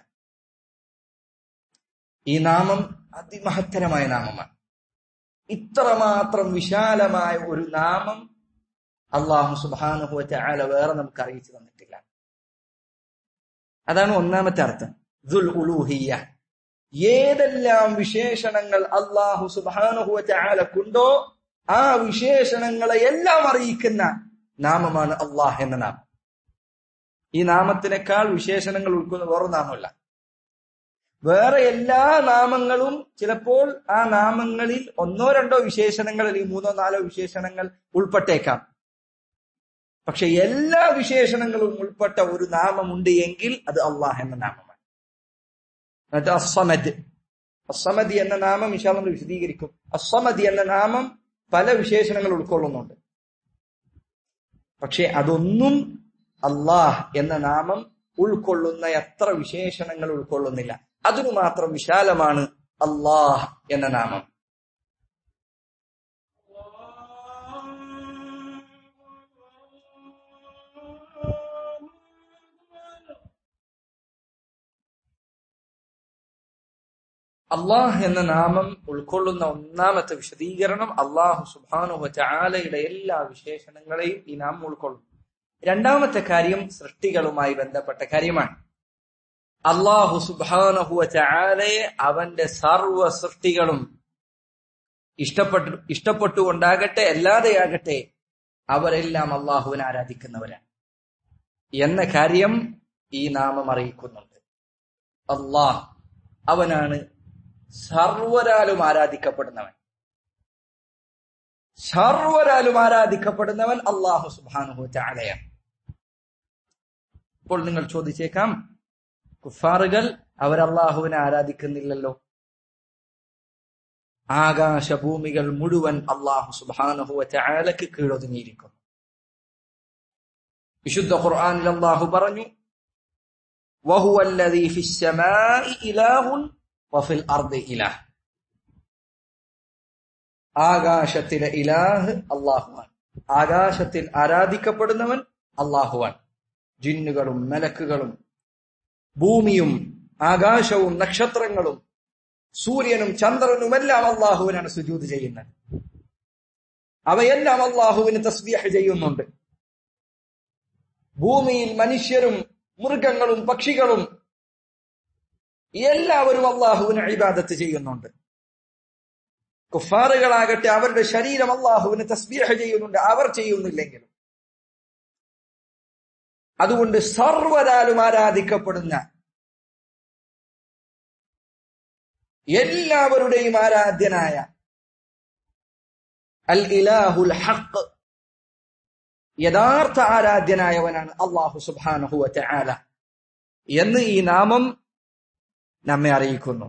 ഈ നാമം അതിമഹത്തരമായ നാമമാണ് ഇത്രമാത്രം വിശാലമായ ഒരു നാമം അള്ളാഹു സുബാനുഹു ആല വേറെ നമുക്ക് അറിയിച്ചു തന്നിട്ടില്ല അതാണ് ഒന്നാമത്തെ അർത്ഥം ദുൽ ഉലൂഹിയ ഏതെല്ലാം വിശേഷണങ്ങൾ അള്ളാഹു സുബാനുഹു ആലക്കുണ്ടോ ആ വിശേഷണങ്ങളെ എല്ലാം അറിയിക്കുന്ന നാമമാണ് അള്ളാഹ് എന്ന നാമം ഈ നാമത്തിനേക്കാൾ വിശേഷണങ്ങൾ ഉൾക്കുന്ന വേറെ നാമമല്ല വേറെ എല്ലാ നാമങ്ങളും ചിലപ്പോൾ ആ നാമങ്ങളിൽ ഒന്നോ രണ്ടോ വിശേഷണങ്ങൾ അല്ലെങ്കിൽ മൂന്നോ നാലോ വിശേഷണങ്ങൾ ഉൾപ്പെട്ടേക്കാം പക്ഷെ എല്ലാ വിശേഷണങ്ങളും ഉൾപ്പെട്ട ഒരു നാമമുണ്ട് എങ്കിൽ അത് അള്ളാഹ് എന്ന നാമമാണ് അത് അസമദ് അസമദി എന്ന നാമം ഇഷാ നമ്മൾ വിശദീകരിക്കും അസമദി എന്ന നാമം പല വിശേഷണങ്ങൾ ഉൾക്കൊള്ളുന്നുണ്ട് പക്ഷെ അതൊന്നും അള്ളാഹ് എന്ന നാമം ഉൾക്കൊള്ളുന്ന എത്ര വിശേഷണങ്ങൾ ഉൾക്കൊള്ളുന്നില്ല അതിനു മാത്രം വിശാലമാണ് അള്ളാഹ് എന്ന നാമം അള്ളാഹ് എന്ന നാമം ഉൾക്കൊള്ളുന്ന ഒന്നാമത്തെ വിശദീകരണം അള്ളാഹു സുബാനുഹ ചാലയുടെ എല്ലാ വിശേഷണങ്ങളെയും ഈ നാമം ഉൾക്കൊള്ളും രണ്ടാമത്തെ കാര്യം സൃഷ്ടികളുമായി ബന്ധപ്പെട്ട കാര്യമാണ് അള്ളാഹു സുബാനഹുവ ചാലയെ അവന്റെ സർവ സൃഷ്ടികളും ഇഷ്ടപ്പെട്ടു ഇഷ്ടപ്പെട്ടുകൊണ്ടാകട്ടെ അല്ലാതെയാകട്ടെ അവരെല്ലാം അള്ളാഹുവിനെ ആരാധിക്കുന്നവരാണ് എന്ന കാര്യം ഈ നാമം അറിയിക്കുന്നുണ്ട് അള്ളാഹ് അവനാണ് സർവരാലും ആരാധിക്കപ്പെടുന്നവൻ സർവരാലും ആരാധിക്കപ്പെടുന്നവൻ അള്ളാഹു സുബാനുഹു ചാലയാണ് ഇപ്പോൾ നിങ്ങൾ ചോദിച്ചേക്കാം കുഫാറുകൾ അവർ അള്ളാഹുവിനെ ആരാധിക്കുന്നില്ലല്ലോ ആകാശഭൂമികൾ മുഴുവൻ അള്ളാഹു സുബാനുഹുവ ചാലക്ക് കീഴൊതുങ്ങിയിരിക്കുന്നു വിശുദ്ധ ഖുർആാനിൽ അള്ളാഹു പറഞ്ഞു وهو الذي في السماء إله وفي الأرض إله ആകാശത്തിലെ ഇലാഹ് അള്ളാഹുവാൻ ആകാശത്തിൽ ആരാധിക്കപ്പെടുന്നവൻ അള്ളാഹുവാൻ ജിന്നുകളും മലക്കുകളും ഭൂമിയും ആകാശവും നക്ഷത്രങ്ങളും സൂര്യനും ചന്ദ്രനുമെല്ലാം അള്ളാഹുവിനാണ് സുജൂത് ചെയ്യുന്നത് അവയെല്ലാം അള്ളാഹുവിന് തസ്ബീഹ് ചെയ്യുന്നുണ്ട് ഭൂമിയിൽ മനുഷ്യരും മൃഗങ്ങളും പക്ഷികളും എല്ലാവരും അള്ളാഹുവിന് ഇബാദത്ത് ചെയ്യുന്നുണ്ട് കുഫാറുകളാകട്ടെ അവരുടെ ശരീരം അള്ളാഹുവിന് തസ്ബീഹ ചെയ്യുന്നുണ്ട് അവർ ചെയ്യുന്നില്ലെങ്കിലും അതുകൊണ്ട് സർവരാലും ആരാധിക്കപ്പെടുന്ന എല്ലാവരുടെയും ആരാധ്യനായ അൽ ഇലാഹുൽ ഹഖ് യഥാർത്ഥ ആരാധ്യനായവനാണ് അള്ളാഹു സുബാനഹുവ ആല എന്ന് ഈ നാമം നമ്മെ അറിയിക്കുന്നു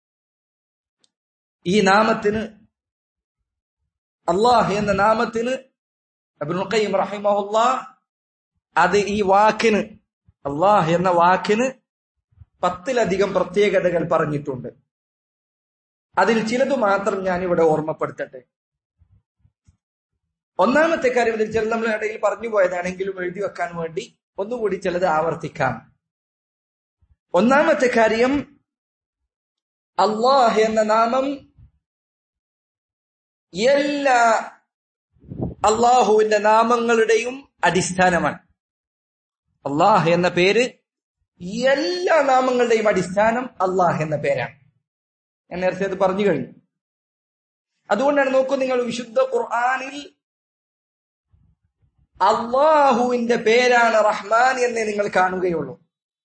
ഈ നാമത്തിന് അള്ളാഹ് എന്ന നാമത്തിന് അബ്ദുൽ ഖയ്യിം റഹിമഹുല്ലാ അത് ഈ വാക്കിന് അള്ളാഹ് എന്ന വാക്കിന് പത്തിലധികം പ്രത്യേകതകൾ പറഞ്ഞിട്ടുണ്ട് അതിൽ ചിലത് മാത്രം ഞാൻ ഇവിടെ ഓർമ്മപ്പെടുത്തട്ടെ ഒന്നാമത്തെ കാര്യം ഇതിൽ ചില നമ്മൾ ഇടയിൽ പറഞ്ഞു പോയതാണെങ്കിലും എഴുതി വെക്കാൻ വേണ്ടി ഒന്നുകൂടി ചിലത് ആവർത്തിക്കാം ഒന്നാമത്തെ കാര്യം അള്ളാഹ് എന്ന നാമം എല്ലാ അള്ളാഹുവിന്റെ നാമങ്ങളുടെയും അടിസ്ഥാനമാണ് അള്ളാഹ് എന്ന പേര് എല്ലാ നാമങ്ങളുടെയും അടിസ്ഥാനം അള്ളാഹ് എന്ന പേരാണ് ഞാൻ നേരത്തെ അത് പറഞ്ഞു കഴിഞ്ഞു അതുകൊണ്ടാണ് നോക്കൂ നിങ്ങൾ വിശുദ്ധ ഖുർആാനിൽ അള്ളാഹുവിന്റെ പേരാണ് റഹ്മാൻ എന്നേ നിങ്ങൾ കാണുകയുള്ളൂ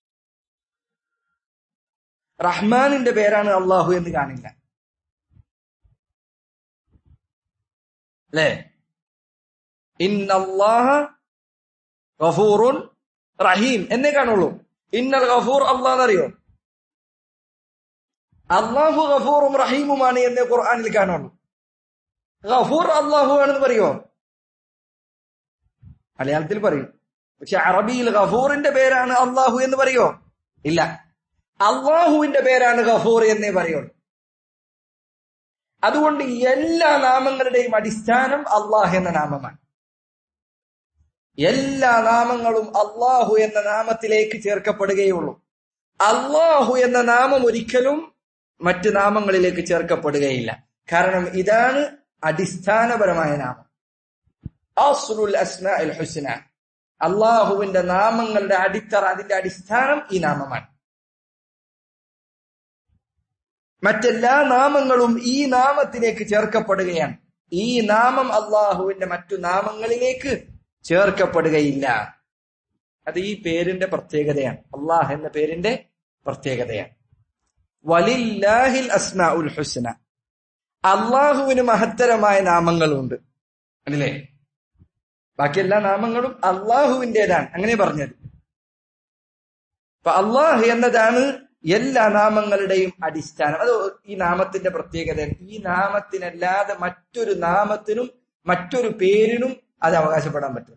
റഹ്മാനിന്റെ പേരാണ് അള്ളാഹു എന്ന് കാണില്ല അല്ലേ ഇന്നല്ലാഹ ഗഫൂറുൻ റഹീം എന്നേ കാണുള്ളൂ ഇന്നൽ ഗഫൂർ അള്ളാഹ് അള്ളാഹു ഗഫൂറും റഹീമുമാണ് എന്നേ ഖുർആാനിൽ കാണുള്ളൂ ഗഫൂർ അള്ളാഹു ആണെന്ന് പറയുമോ മലയാളത്തിൽ പറയും പക്ഷെ അറബിയിൽ ഗഫൂറിന്റെ പേരാണ് അള്ളാഹു എന്ന് പറയോ ഇല്ല അള്ളാഹുവിന്റെ പേരാണ് ഗഫൂർ എന്നേ പറയുള്ളൂ അതുകൊണ്ട് എല്ലാ നാമങ്ങളുടെയും അടിസ്ഥാനം അള്ളാഹ് എന്ന നാമമാണ് എല്ലാ നാമങ്ങളും അള്ളാഹു എന്ന നാമത്തിലേക്ക് ചേർക്കപ്പെടുകയുള്ളൂ അള്ളാഹു എന്ന നാമം ഒരിക്കലും മറ്റ് നാമങ്ങളിലേക്ക് ചേർക്കപ്പെടുകയില്ല കാരണം ഇതാണ് അടിസ്ഥാനപരമായ നാമം അസ്റുൽ അസ്മാഇൽ ഹുസ്ന അള്ളാഹുവിന്റെ നാമങ്ങളുടെ അടിത്തറ അതിന്റെ അടിസ്ഥാനം ഈ നാമമാണ് മറ്റെല്ലാ നാമങ്ങളും ഈ നാമത്തിലേക്ക് ചേർക്കപ്പെടുകയാണ് ഈ നാമം അള്ളാഹുവിന്റെ മറ്റു നാമങ്ങളിലേക്ക് ചേർക്കപ്പെടുകയില്ല അത് ഈ പേരിന്റെ പ്രത്യേകതയാണ് അള്ളാഹ് എന്ന പേരിന്റെ പ്രത്യേകതയാണ് വലില്ലാഹിൽ അസ്മാ ഉൽ ഹുസ്ന അള്ളാഹുവിന് മഹത്തരമായ നാമങ്ങളുണ്ട് അല്ലേ ബാക്കി എല്ലാ നാമങ്ങളും അള്ളാഹുവിൻ്റെതാണ് അങ്ങനെ പറഞ്ഞത് അപ്പൊ അള്ളാഹ് എന്നതാണ് എല്ലാ നാമങ്ങളുടെയും അടിസ്ഥാനം അത് ഈ നാമത്തിന്റെ പ്രത്യേകത ഈ നാമത്തിനല്ലാതെ മറ്റൊരു നാമത്തിനും മറ്റൊരു പേരിനും അത് അവകാശപ്പെടാൻ പറ്റില്ല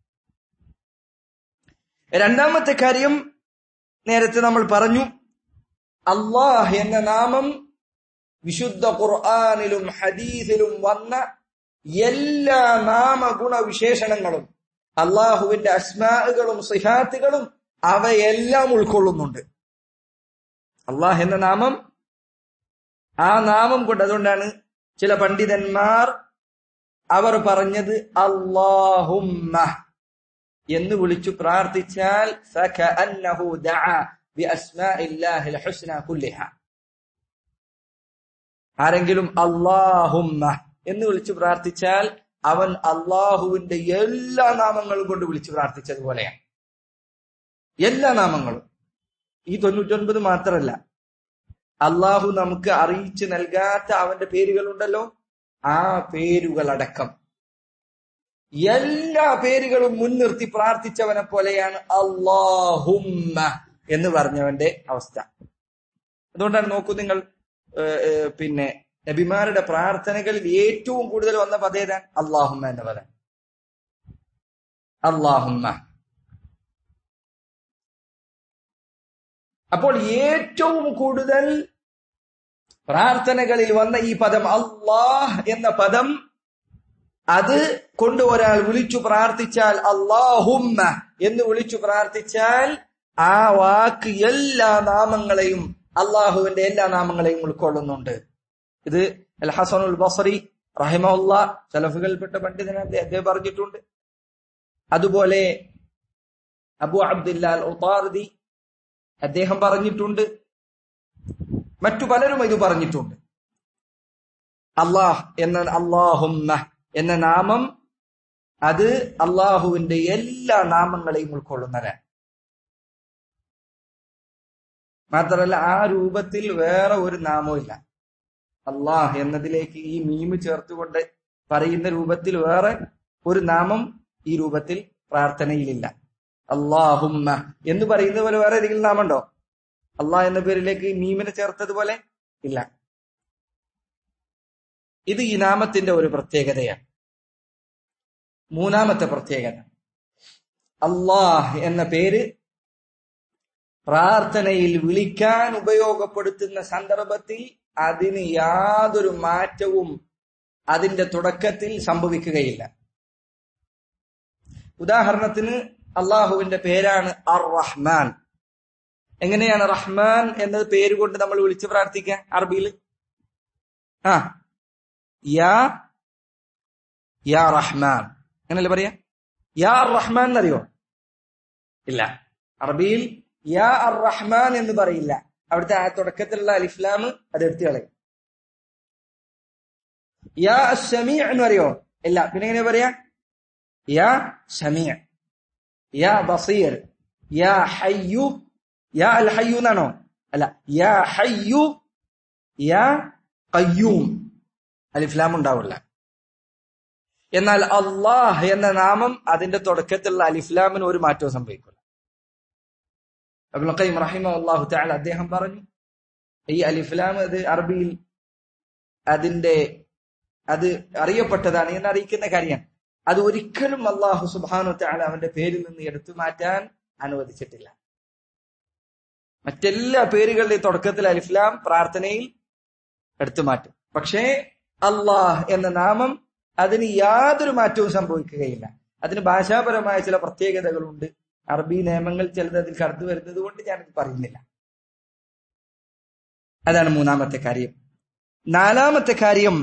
രണ്ടാമത്തെ കാര്യം നേരത്തെ നമ്മൾ പറഞ്ഞു അള്ളാഹ് എന്ന നാമം വിശുദ്ധ ഖുർആാനിലും ഹദീസിലും വന്ന എല്ലാ നാമഗുണ വിശേഷണങ്ങളും അള്ളാഹുവിന്റെ അസ്മാകളും സിഹാത്തുകളും അവയെല്ലാം ഉൾക്കൊള്ളുന്നുണ്ട് അള്ളാഹ് എന്ന നാമം ആ നാമം കൊണ്ട് അതുകൊണ്ടാണ് ചില പണ്ഡിതന്മാർ അവർ പറഞ്ഞത് അള്ളാഹുമ്മ എന്ന് വിളിച്ചു പ്രാർത്ഥിച്ചാൽ ഫകഅന്നഹു ദഅ ബിഅസ്മാഇല്ലാഹിൽ ഹുസ്ന കുല്ലിഹ ആരെങ്കിലും അള്ളാഹുമ്മ എന്ന് വിളിച്ചു പ്രാർത്ഥിച്ചാൽ അവൻ അള്ളാഹുവിന്റെ എല്ലാ നാമങ്ങളും കൊണ്ട് വിളിച്ചു പ്രാർത്ഥിച്ചതുപോലെയാണ് എല്ലാ നാമങ്ങളും ഈ തൊണ്ണൂറ്റൊൻപത് മാത്രമല്ല അള്ളാഹു നമുക്ക് അറിയിച്ചു നൽകാത്ത അവന്റെ പേരുകളുണ്ടല്ലോ ആ പേരുകളടക്കം എല്ലാ പേരുകളും മുൻനിർത്തി പ്രാർത്ഥിച്ചവനെ പോലെയാണ് അള്ളാഹുമ്മ എന്ന് പറഞ്ഞവന്റെ അവസ്ഥ അതുകൊണ്ടാണ് നോക്കൂ നിങ്ങൾ ഏഹ്, ഏഹ്, പിന്നെ നബിമാരുടെ പ്രാർത്ഥനകളിൽ ഏറ്റവും കൂടുതൽ വന്ന പദം ഏതാണ് അള്ളാഹുമ്മ എന്ന പദം അള്ളാഹുമ്മ അപ്പോൾ ഏറ്റവും കൂടുതൽ പ്രാർത്ഥനകളിൽ വന്ന ഈ പദം അള്ളാഹ് എന്ന പദം അത് കൊണ്ട് ഒരാൾ വിളിച്ചു പ്രാർത്ഥിച്ചാൽ അള്ളാഹുമ്മ എന്ന് വിളിച്ചു പ്രാർത്ഥിച്ചാൽ ആ വാക്ക് എല്ലാ നാമങ്ങളെയും അള്ളാഹുവിന്റെ എല്ലാ നാമങ്ങളെയും ഉൾക്കൊള്ളുന്നുണ്ട് ഇത് അൽ ഹസനുൽ ബസറി റഹിമുല്ല സലഫുകൾപ്പെട്ട പണ്ഡിതൻ അദ്ദേഹം അദ്ദേഹം പറഞ്ഞിട്ടുണ്ട് അതുപോലെ അബു അബ്ദുല്ലാൽ ഉത്താർദി അദ്ദേഹം പറഞ്ഞിട്ടുണ്ട് മറ്റു പലരും ഇത് പറഞ്ഞിട്ടുണ്ട് അള്ളാഹ് എന്ന അള്ളാഹുമ്മ എന്ന നാമം അത് അള്ളാഹുവിന്റെ എല്ലാ നാമങ്ങളെയും ഉൾക്കൊള്ളുന്നതാണ് മാത്രമല്ല ആ രൂപത്തിൽ വേറെ ഒരു നാമവും ഇല്ല അള്ളാഹ് എന്നതിലേക്ക് ഈ മീമ് ചേർത്തുകൊണ്ട് പറയുന്ന രൂപത്തിൽ വേറെ ഒരു നാമം ഈ രൂപത്തിൽ പ്രാർത്ഥനയിലില്ല അള്ളാഹുമ്മ എന്ന് പറയുന്ന പോലെ വേറെ ഏതെങ്കിലും നാമുണ്ടോ അള്ളാഹ് എന്ന പേരിലേക്ക് മീമിനെ ചേർത്തതുപോലെ ഇല്ല ഇത് ഈ നാമത്തിന്റെ ഒരു പ്രത്യേകതയാണ് മൂന്നാമത്തെ പ്രത്യേകത അള്ളാഹ് എന്ന പേര് പ്രാർത്ഥനയിൽ വിളിക്കാൻ ഉപയോഗപ്പെടുത്തുന്ന സന്ദർഭത്തിൽ അതിന് യാതൊരു മാറ്റവും അതിന്റെ തുടക്കത്തിൽ സംഭവിക്കുകയില്ല ഉദാഹരണത്തിന് അള്ളാഹുവിന്റെ പേരാണ് അർ റഹ്മാൻ എങ്ങനെയാണ് റഹ്മാൻ എന്നത് പേര് കൊണ്ട് നമ്മൾ വിളിച്ച് പ്രാർത്ഥിക്കുക അറബിയിൽ ആ യാ യാ റഹ്മാൻ അങ്ങനല്ലേ പറയാ യാ അർ റഹ്മാൻ എന്നറിയോ ഇല്ല അറബിയിൽ യാ അർ റഹ്മാൻ എന്ന് പറയില്ല അവിടുത്തെ ആ തുടക്കത്തിലുള്ള അലിഫ്ലാം അത് എടുത്തു കളയും യാ ഷമീ എന്ന് പറയോ ഇല്ല പിന്നെ എങ്ങനെ പറയാ യാ ഷമീ യാ ബസീർ യാ ഹയ്യു യാ അൽ ഹയ്യു എന്നാണോ അല്ല യാ ഹയ്യു യാ കയ്യൂം അലിഫ്ലാം ഉണ്ടാവില്ല എന്നാൽ അള്ളാഹ് എന്ന നാമം അതിന്റെ തുടക്കത്തിലുള്ള അലിഫ്ലാമിന് ഒരു മാറ്റവും സംഭവിക്കില്ല അബ്ദുൽ ഖയ്യിം റഹിമഹുല്ലാഹു തആല അദ്ദേഹം പറഞ്ഞു ഈ അലിഫ്ലാം അത് അറബിയിൽ അതിന്റെ അത് അറിയപ്പെട്ടതാണ് എന്ന് അറിയിക്കുന്ന കാര്യമാണ് അത് ഒരിക്കലും അള്ളാഹു സുബാനു തആല അവന്റെ പേരിൽ നിന്ന് എടുത്തു മാറ്റാൻ അനുവദിച്ചിട്ടില്ല മറ്റെല്ലാ പേരുകളുടെയും തുടക്കത്തിൽ അലിഫ്ലാം പ്രാർത്ഥനയിൽ എടുത്തു മാറ്റും പക്ഷേ അള്ളാഹ് എന്ന നാമം അതിന് യാതൊരു മാറ്റവും സംഭവിക്കുകയില്ല അതിന് ഭാഷാപരമായ ചില പ്രത്യേകതകളുണ്ട് അറബി നിയമങ്ങൾ ചിലത് അതിൽ കടന്നു വരുന്നത് കൊണ്ട് ഞാനത് പറയുന്നില്ല അതാണ് മൂന്നാമത്തെ കാര്യം നാലാമത്തെ കാര്യം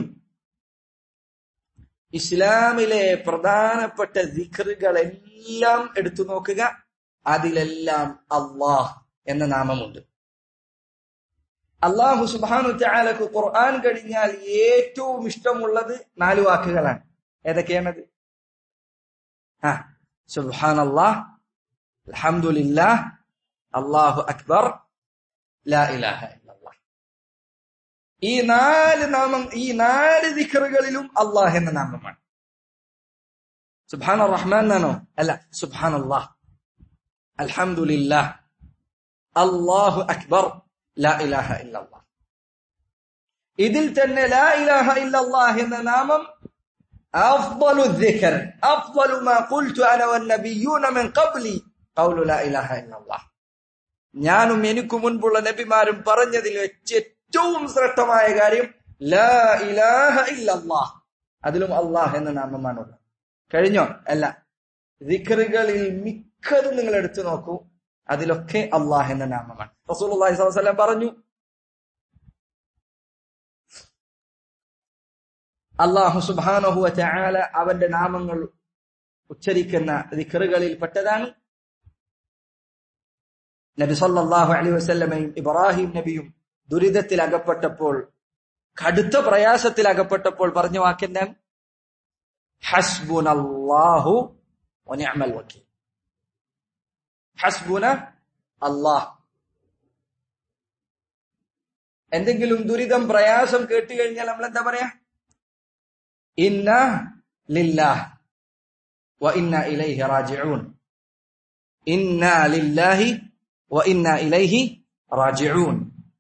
ഇസ്ലാമിലെ പ്രധാനപ്പെട്ട ദിഖറുകളെല്ലാം എടുത്തു നോക്കുക അതിലെല്ലാം അള്ളാഹ് എന്ന നാമമുണ്ട് അള്ളാഹു സുബാനു ചാലക്ക് ഖുർആൻ കഴിഞ്ഞാൽ ഏറ്റവും ഇഷ്ടമുള്ളത് നാല് വാക്കുകളാണ് ഏതൊക്കെയാണത് ആ സുബാൻ അള്ളാഹ് അൽഹംദുലില്ലാ അള്ളാഹു അക്ബർ ലാ ഇലാഹ ഇല്ലല്ലാഹ് ഈ നാല് നാമം ഈ നാല് ദിഖറുകളിലും അള്ളാഹ് എന്ന നാമമാണ് സുബാൻ റഹ്മാൻ എന്നാണോ അല്ല സുബാൻ അള്ളാഹ് അൽഹംദുലില്ലാ അള്ളാഹു അക്ബർ ലാ ഇലാഹ ഇല്ലല്ലാഹ് ഇതിൽ തന്നെ ലാ ഇലാഹ ഇല്ലല്ലാഹ് എന്ന നാമം أفضل الذكر أفضل ما قلت أنا والنبيون من قبلي قول لا إله إلا الله ഞാനും എനിക്ക് മുൻപുള്ള നബിമാരും പറഞ്ഞതിൽ വെച്ച് ഏറ്റവും ശ്രേഷ്ഠമായ കാര്യം ലാ ഇലാഹ ഇല്ലല്ലാഹ് അതിലും അള്ളാഹ് എന്ന നാമമാണുള്ളത് കഴിഞ്ഞോ അല്ല ദിക്കറുകളിൽ മിക്കതും നിങ്ങൾ എടുത്തു നോക്കൂ അതിലൊക്കെ അള്ളാഹ് എന്ന നാമമാണ് റസൂൽ അള്ളാഹി സ്വലം പറഞ്ഞു അള്ളാഹു സുബാനഹുവ ചാല അവന്റെ നാമങ്ങൾ ഉച്ചരിക്കുന്ന ദിക്കറുകളിൽ പെട്ടതാണ് നബി സല്ലല്ലാഹു അലൈഹി വസല്ലമയും ഇബ്രാഹിം നബിയും ദുരിതത്തിൽ അകപ്പെട്ടപ്പോൾ കടുത്ത പ്രയാസത്തിൽ അകപ്പെട്ടപ്പോൾ പറഞ്ഞ വാക്കെന്താണ് ഹസ്ബുനല്ലാഹു വനിഅമൽ വക്കീൽ ഹസ്ബുന അല്ലാഹ് എന്തെങ്കിലും ദുരിതം പ്രയാസം കേട്ട് കഴിഞ്ഞാൽ നമ്മൾ എന്താ പറയാ ഇന്ന ലില്ലാഹ് വ ഇന്ന ഇലൈഹി റാജിഊൻ ഇന്ന ലില്ലാഹി വ ഇന്ന ഇലൈഹി റാജിഊൻ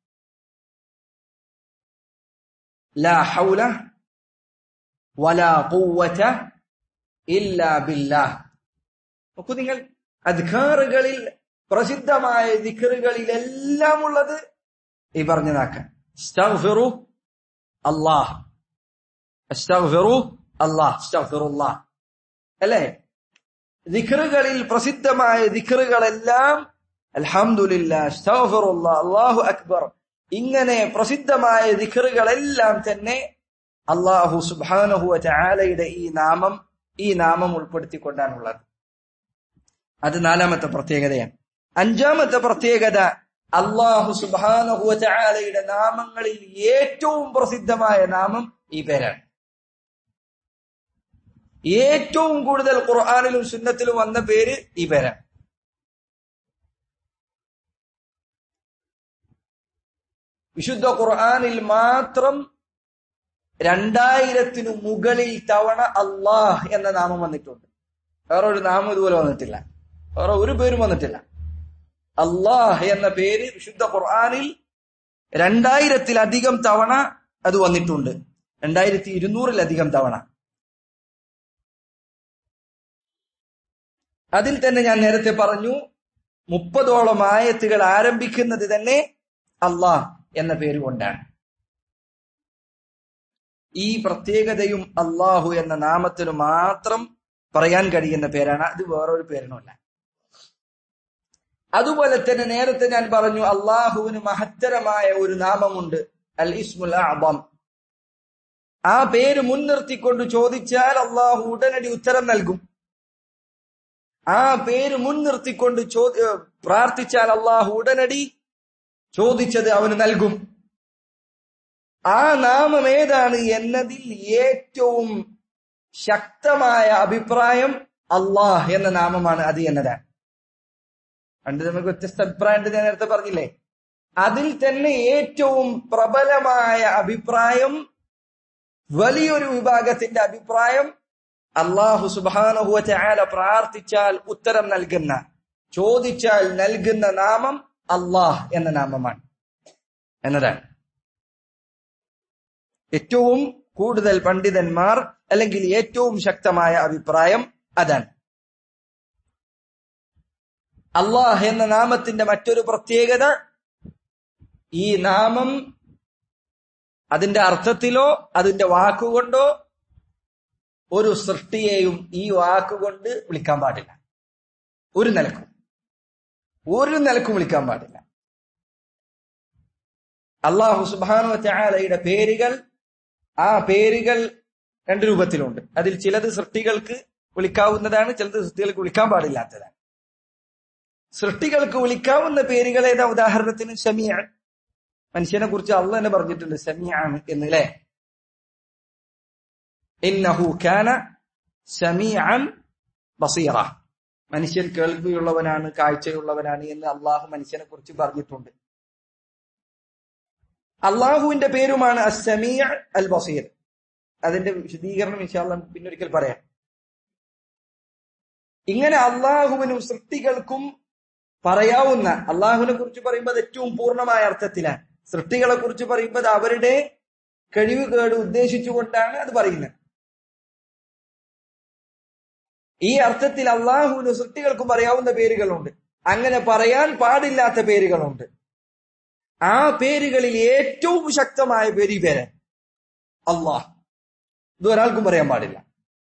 ലാ ഹൗല വലാ ഖുവ്വത ഇല്ലാ ബില്ലാഹ് നോക്കൂ നിങ്ങൾ അദ്കാറുകളിൽ പ്രസിദ്ധമായ ദിക്കറുകളിലെല്ലാം ഉള്ളത് ഈ പറഞ്ഞതാക്കാൻ അസ്തഗ്ഫിറു അല്ലാഹ് അസ്തഗ്ഫിറു അല്ലാഹ് അസ്തഗ്ഫിറുല്ലാഹ് അല്ലേ ദിക്റുകളിൽ പ്രസിദ്ധമായ ദിക്റുകളെല്ലാം അൽഹംദുലില്ലാ അസ്തഗ്ഫിറുല്ലാ അല്ലാഹു അക്ബർ ഇങ്ങനെ പ്രസിദ്ധമായ ദിക്റുകളെല്ലാം തന്നെ അള്ളാഹു സുബ്ഹാനഹു വതആലയുടെ ഈ നാമം ഈ നാമം ഉൾപ്പെടുത്തിക്കൊണ്ടാണുള്ളത് അത് നാലാമത്തെ പ്രത്യേകതയാണ് അഞ്ചാമത്തെ പ്രത്യേകത അള്ളാഹു സുബ്ഹാനഹു വതആലയുടെ നാമങ്ങളിൽ ഏറ്റവും പ്രസിദ്ധമായ നാമം ഈ പേരാണ് ഏറ്റവും കൂടുതൽ ഖുർആാനിലും സുന്നത്തിലും വന്ന പേര് ഈ പേരാണ് വിശുദ്ധ ഖുർആാനിൽ മാത്രം രണ്ടായിരത്തിനു മുകളിൽ തവണ അള്ളാഹ് എന്ന നാമം വന്നിട്ടുണ്ട് വേറെ ഒരു നാമം ഇതുപോലെ വന്നിട്ടില്ല വേറെ ഒരു പേരും വന്നിട്ടില്ല അള്ളാഹ് എന്ന പേര് വിശുദ്ധ ഖുർആാനിൽ രണ്ടായിരത്തിലധികം തവണ അത് വന്നിട്ടുണ്ട് രണ്ടായിരത്തി ഇരുന്നൂറിലധികം തവണ അതിൽ തന്നെ ഞാൻ നേരത്തെ പറഞ്ഞു മുപ്പതോളം ആയത്തുകൾ ആരംഭിക്കുന്നത് തന്നെ അള്ളാഹ് എന്ന പേരുകൊണ്ടാണ് ഈ പ്രത്യേകതയും അള്ളാഹു എന്ന നാമത്തിന് മാത്രം പറയാൻ കഴിയുന്ന പേരാണ് അത് വേറൊരു പേരിനുമല്ല അതുപോലെ തന്നെ നേരത്തെ ഞാൻ പറഞ്ഞു അള്ളാഹുവിന് മഹത്തരമായ ഒരു നാമമുണ്ട് അൽ ഇസ്മുൽ അബം ആ പേര് മുൻനിർത്തിക്കൊണ്ട് ചോദിച്ചാൽ അള്ളാഹു ഉടനടി ഉത്തരം നൽകും ആ പേര് മുൻനിർത്തിക്കൊണ്ട് ചോദി പ്രാർത്ഥിച്ചാൽ അള്ളാഹു ഉടനടി ചോദിച്ചത് അവന് നൽകും ആ നാമം ഏതാണ് എന്നതിൽ ഏറ്റവും ശക്തമായ അഭിപ്രായം അള്ളാഹ് എന്ന നാമമാണ് അത് എന്നതാണ് പണ്ട് നമുക്ക് വ്യത്യസ്ത അഭിപ്രായം ഞാൻ നേരത്തെ പറഞ്ഞില്ലേ അതിൽ തന്നെ ഏറ്റവും പ്രബലമായ അഭിപ്രായം വലിയൊരു വിഭാഗത്തിന്റെ അഭിപ്രായം അള്ളാഹു സുബാനഹുവ ചായാല പ്രാർത്ഥിച്ചാൽ ഉത്തരം നൽകുന്ന ചോദിച്ചാൽ നൽകുന്ന നാമം അള്ളാഹ് എന്ന നാമമാണ് എന്നതാണ് ഏറ്റവും കൂടുതൽ പണ്ഡിതന്മാർ അല്ലെങ്കിൽ ഏറ്റവും ശക്തമായ അഭിപ്രായം അതാണ് അള്ളാഹ് എന്ന നാമത്തിന്റെ മറ്റൊരു പ്രത്യേകത ഈ നാമം അതിന്റെ അർത്ഥത്തിലോ അതിന്റെ വാക്കുകൊണ്ടോ ഒരു സൃഷ്ടിയെയും ഈ വാക്കുകൊണ്ട് വിളിക്കാൻ പാടില്ല ഒരു നിലക്കും ഒരു നിലക്കും വിളിക്കാൻ പാടില്ല അള്ളാഹു സുബാനു ചാലയുടെ പേരുകൾ ആ പേരുകൾ രണ്ട് രൂപത്തിലുണ്ട് അതിൽ ചിലത് സൃഷ്ടികൾക്ക് വിളിക്കാവുന്നതാണ് ചിലത് സൃഷ്ടികൾക്ക് വിളിക്കാൻ പാടില്ലാത്തതാണ് സൃഷ്ടികൾക്ക് വിളിക്കാവുന്ന പേരുകൾ ഏതാ ഉദാഹരണത്തിന് ഷമിയ മനുഷ്യനെ കുറിച്ച് അള്ള തന്നെ പറഞ്ഞിട്ടുണ്ട് ഷമിയാണ് എന്നല്ലേ ഇന്നഹു കാന ഷമിഅൻ ബസീറ മനുഷ്യൻ കേൾവിയുള്ളവനാണ് കാഴ്ചയുള്ളവനാണ് എന്ന് അള്ളാഹു മനുഷ്യനെ കുറിച്ച് പറഞ്ഞിട്ടുണ്ട് അള്ളാഹുവിന്റെ പേരുമാണ് അസമിയ അൽ ബസീർ അതിന്റെ വിശദീകരണം ഇൻഷാല്ല പിന്നൊരിക്കൽ പറയാം ഇങ്ങനെ അള്ളാഹുവിനും സൃഷ്ടികൾക്കും പറയാവുന്ന അള്ളാഹുവിനെ കുറിച്ച് പറയുമ്പോൾ അത് ഏറ്റവും പൂർണ്ണമായ അർത്ഥത്തിലാണ് സൃഷ്ടികളെ കുറിച്ച് പറയുമ്പോൾ അവരുടെ കഴിവുകേട് ഉദ്ദേശിച്ചുകൊണ്ടാണ് അത് പറയുന്നത് ഈ അർത്ഥത്തിൽ അള്ളാഹുവിന് സൃഷ്ടികൾക്കും പറയാവുന്ന പേരുകളുണ്ട് അങ്ങനെ പറയാൻ പാടില്ലാത്ത പേരുകളുണ്ട് ആ പേരുകളിൽ ഏറ്റവും ശക്തമായ പേര് ഈ പേര് അള്ളാഹ് ഇത് ഒരാൾക്കും പറയാൻ പാടില്ല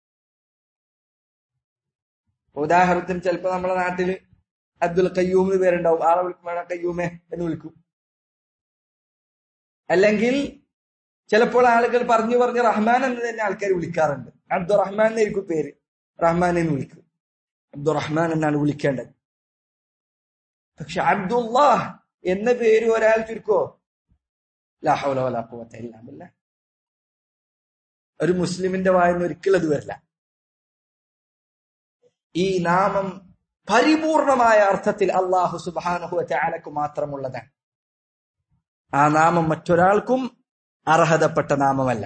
ഉദാഹരണത്തിന് ചിലപ്പോ നമ്മുടെ നാട്ടില് അബ്ദുൽ കയ്യൂം എന്ന് പേരുണ്ടാവും ആളെ വിളിക്കുമ്പോൾ കയ്യൂമേ എന്ന് വിളിക്കും അല്ലെങ്കിൽ ചിലപ്പോൾ ആളുകൾ പറഞ്ഞു പറഞ്ഞ് റഹ്മാൻ എന്ന് തന്നെ ആൾക്കാർ വിളിക്കാറുണ്ട് അബ്ദുറഹ്മാൻ എന്നായിരിക്കും പേര് റഹ്മാൻ എന്ന് വിളിക്കും അബ്ദുറഹ്മാൻ എന്നാണ് വിളിക്കേണ്ടത് പക്ഷെ അബ്ദുല്ലാഹ് എന്ന പേര് ഒരാൾ ചുരുക്കോ ലാഹൗല വലാ ഖുവത ഇല്ലാ ബില്ലാഹ് ഒരു മുസ്ലിമിന്റെ വായെന്ന് ഒരിക്കലും അത് വരില്ല ഈ നാമം പരിപൂർണമായ അർത്ഥത്തിൽ അള്ളാഹു സുബാനഹു ചാലക്ക് മാത്രമുള്ളതാണ് ആ നാമം മറ്റൊരാൾക്കും അർഹതപ്പെട്ട നാമമല്ല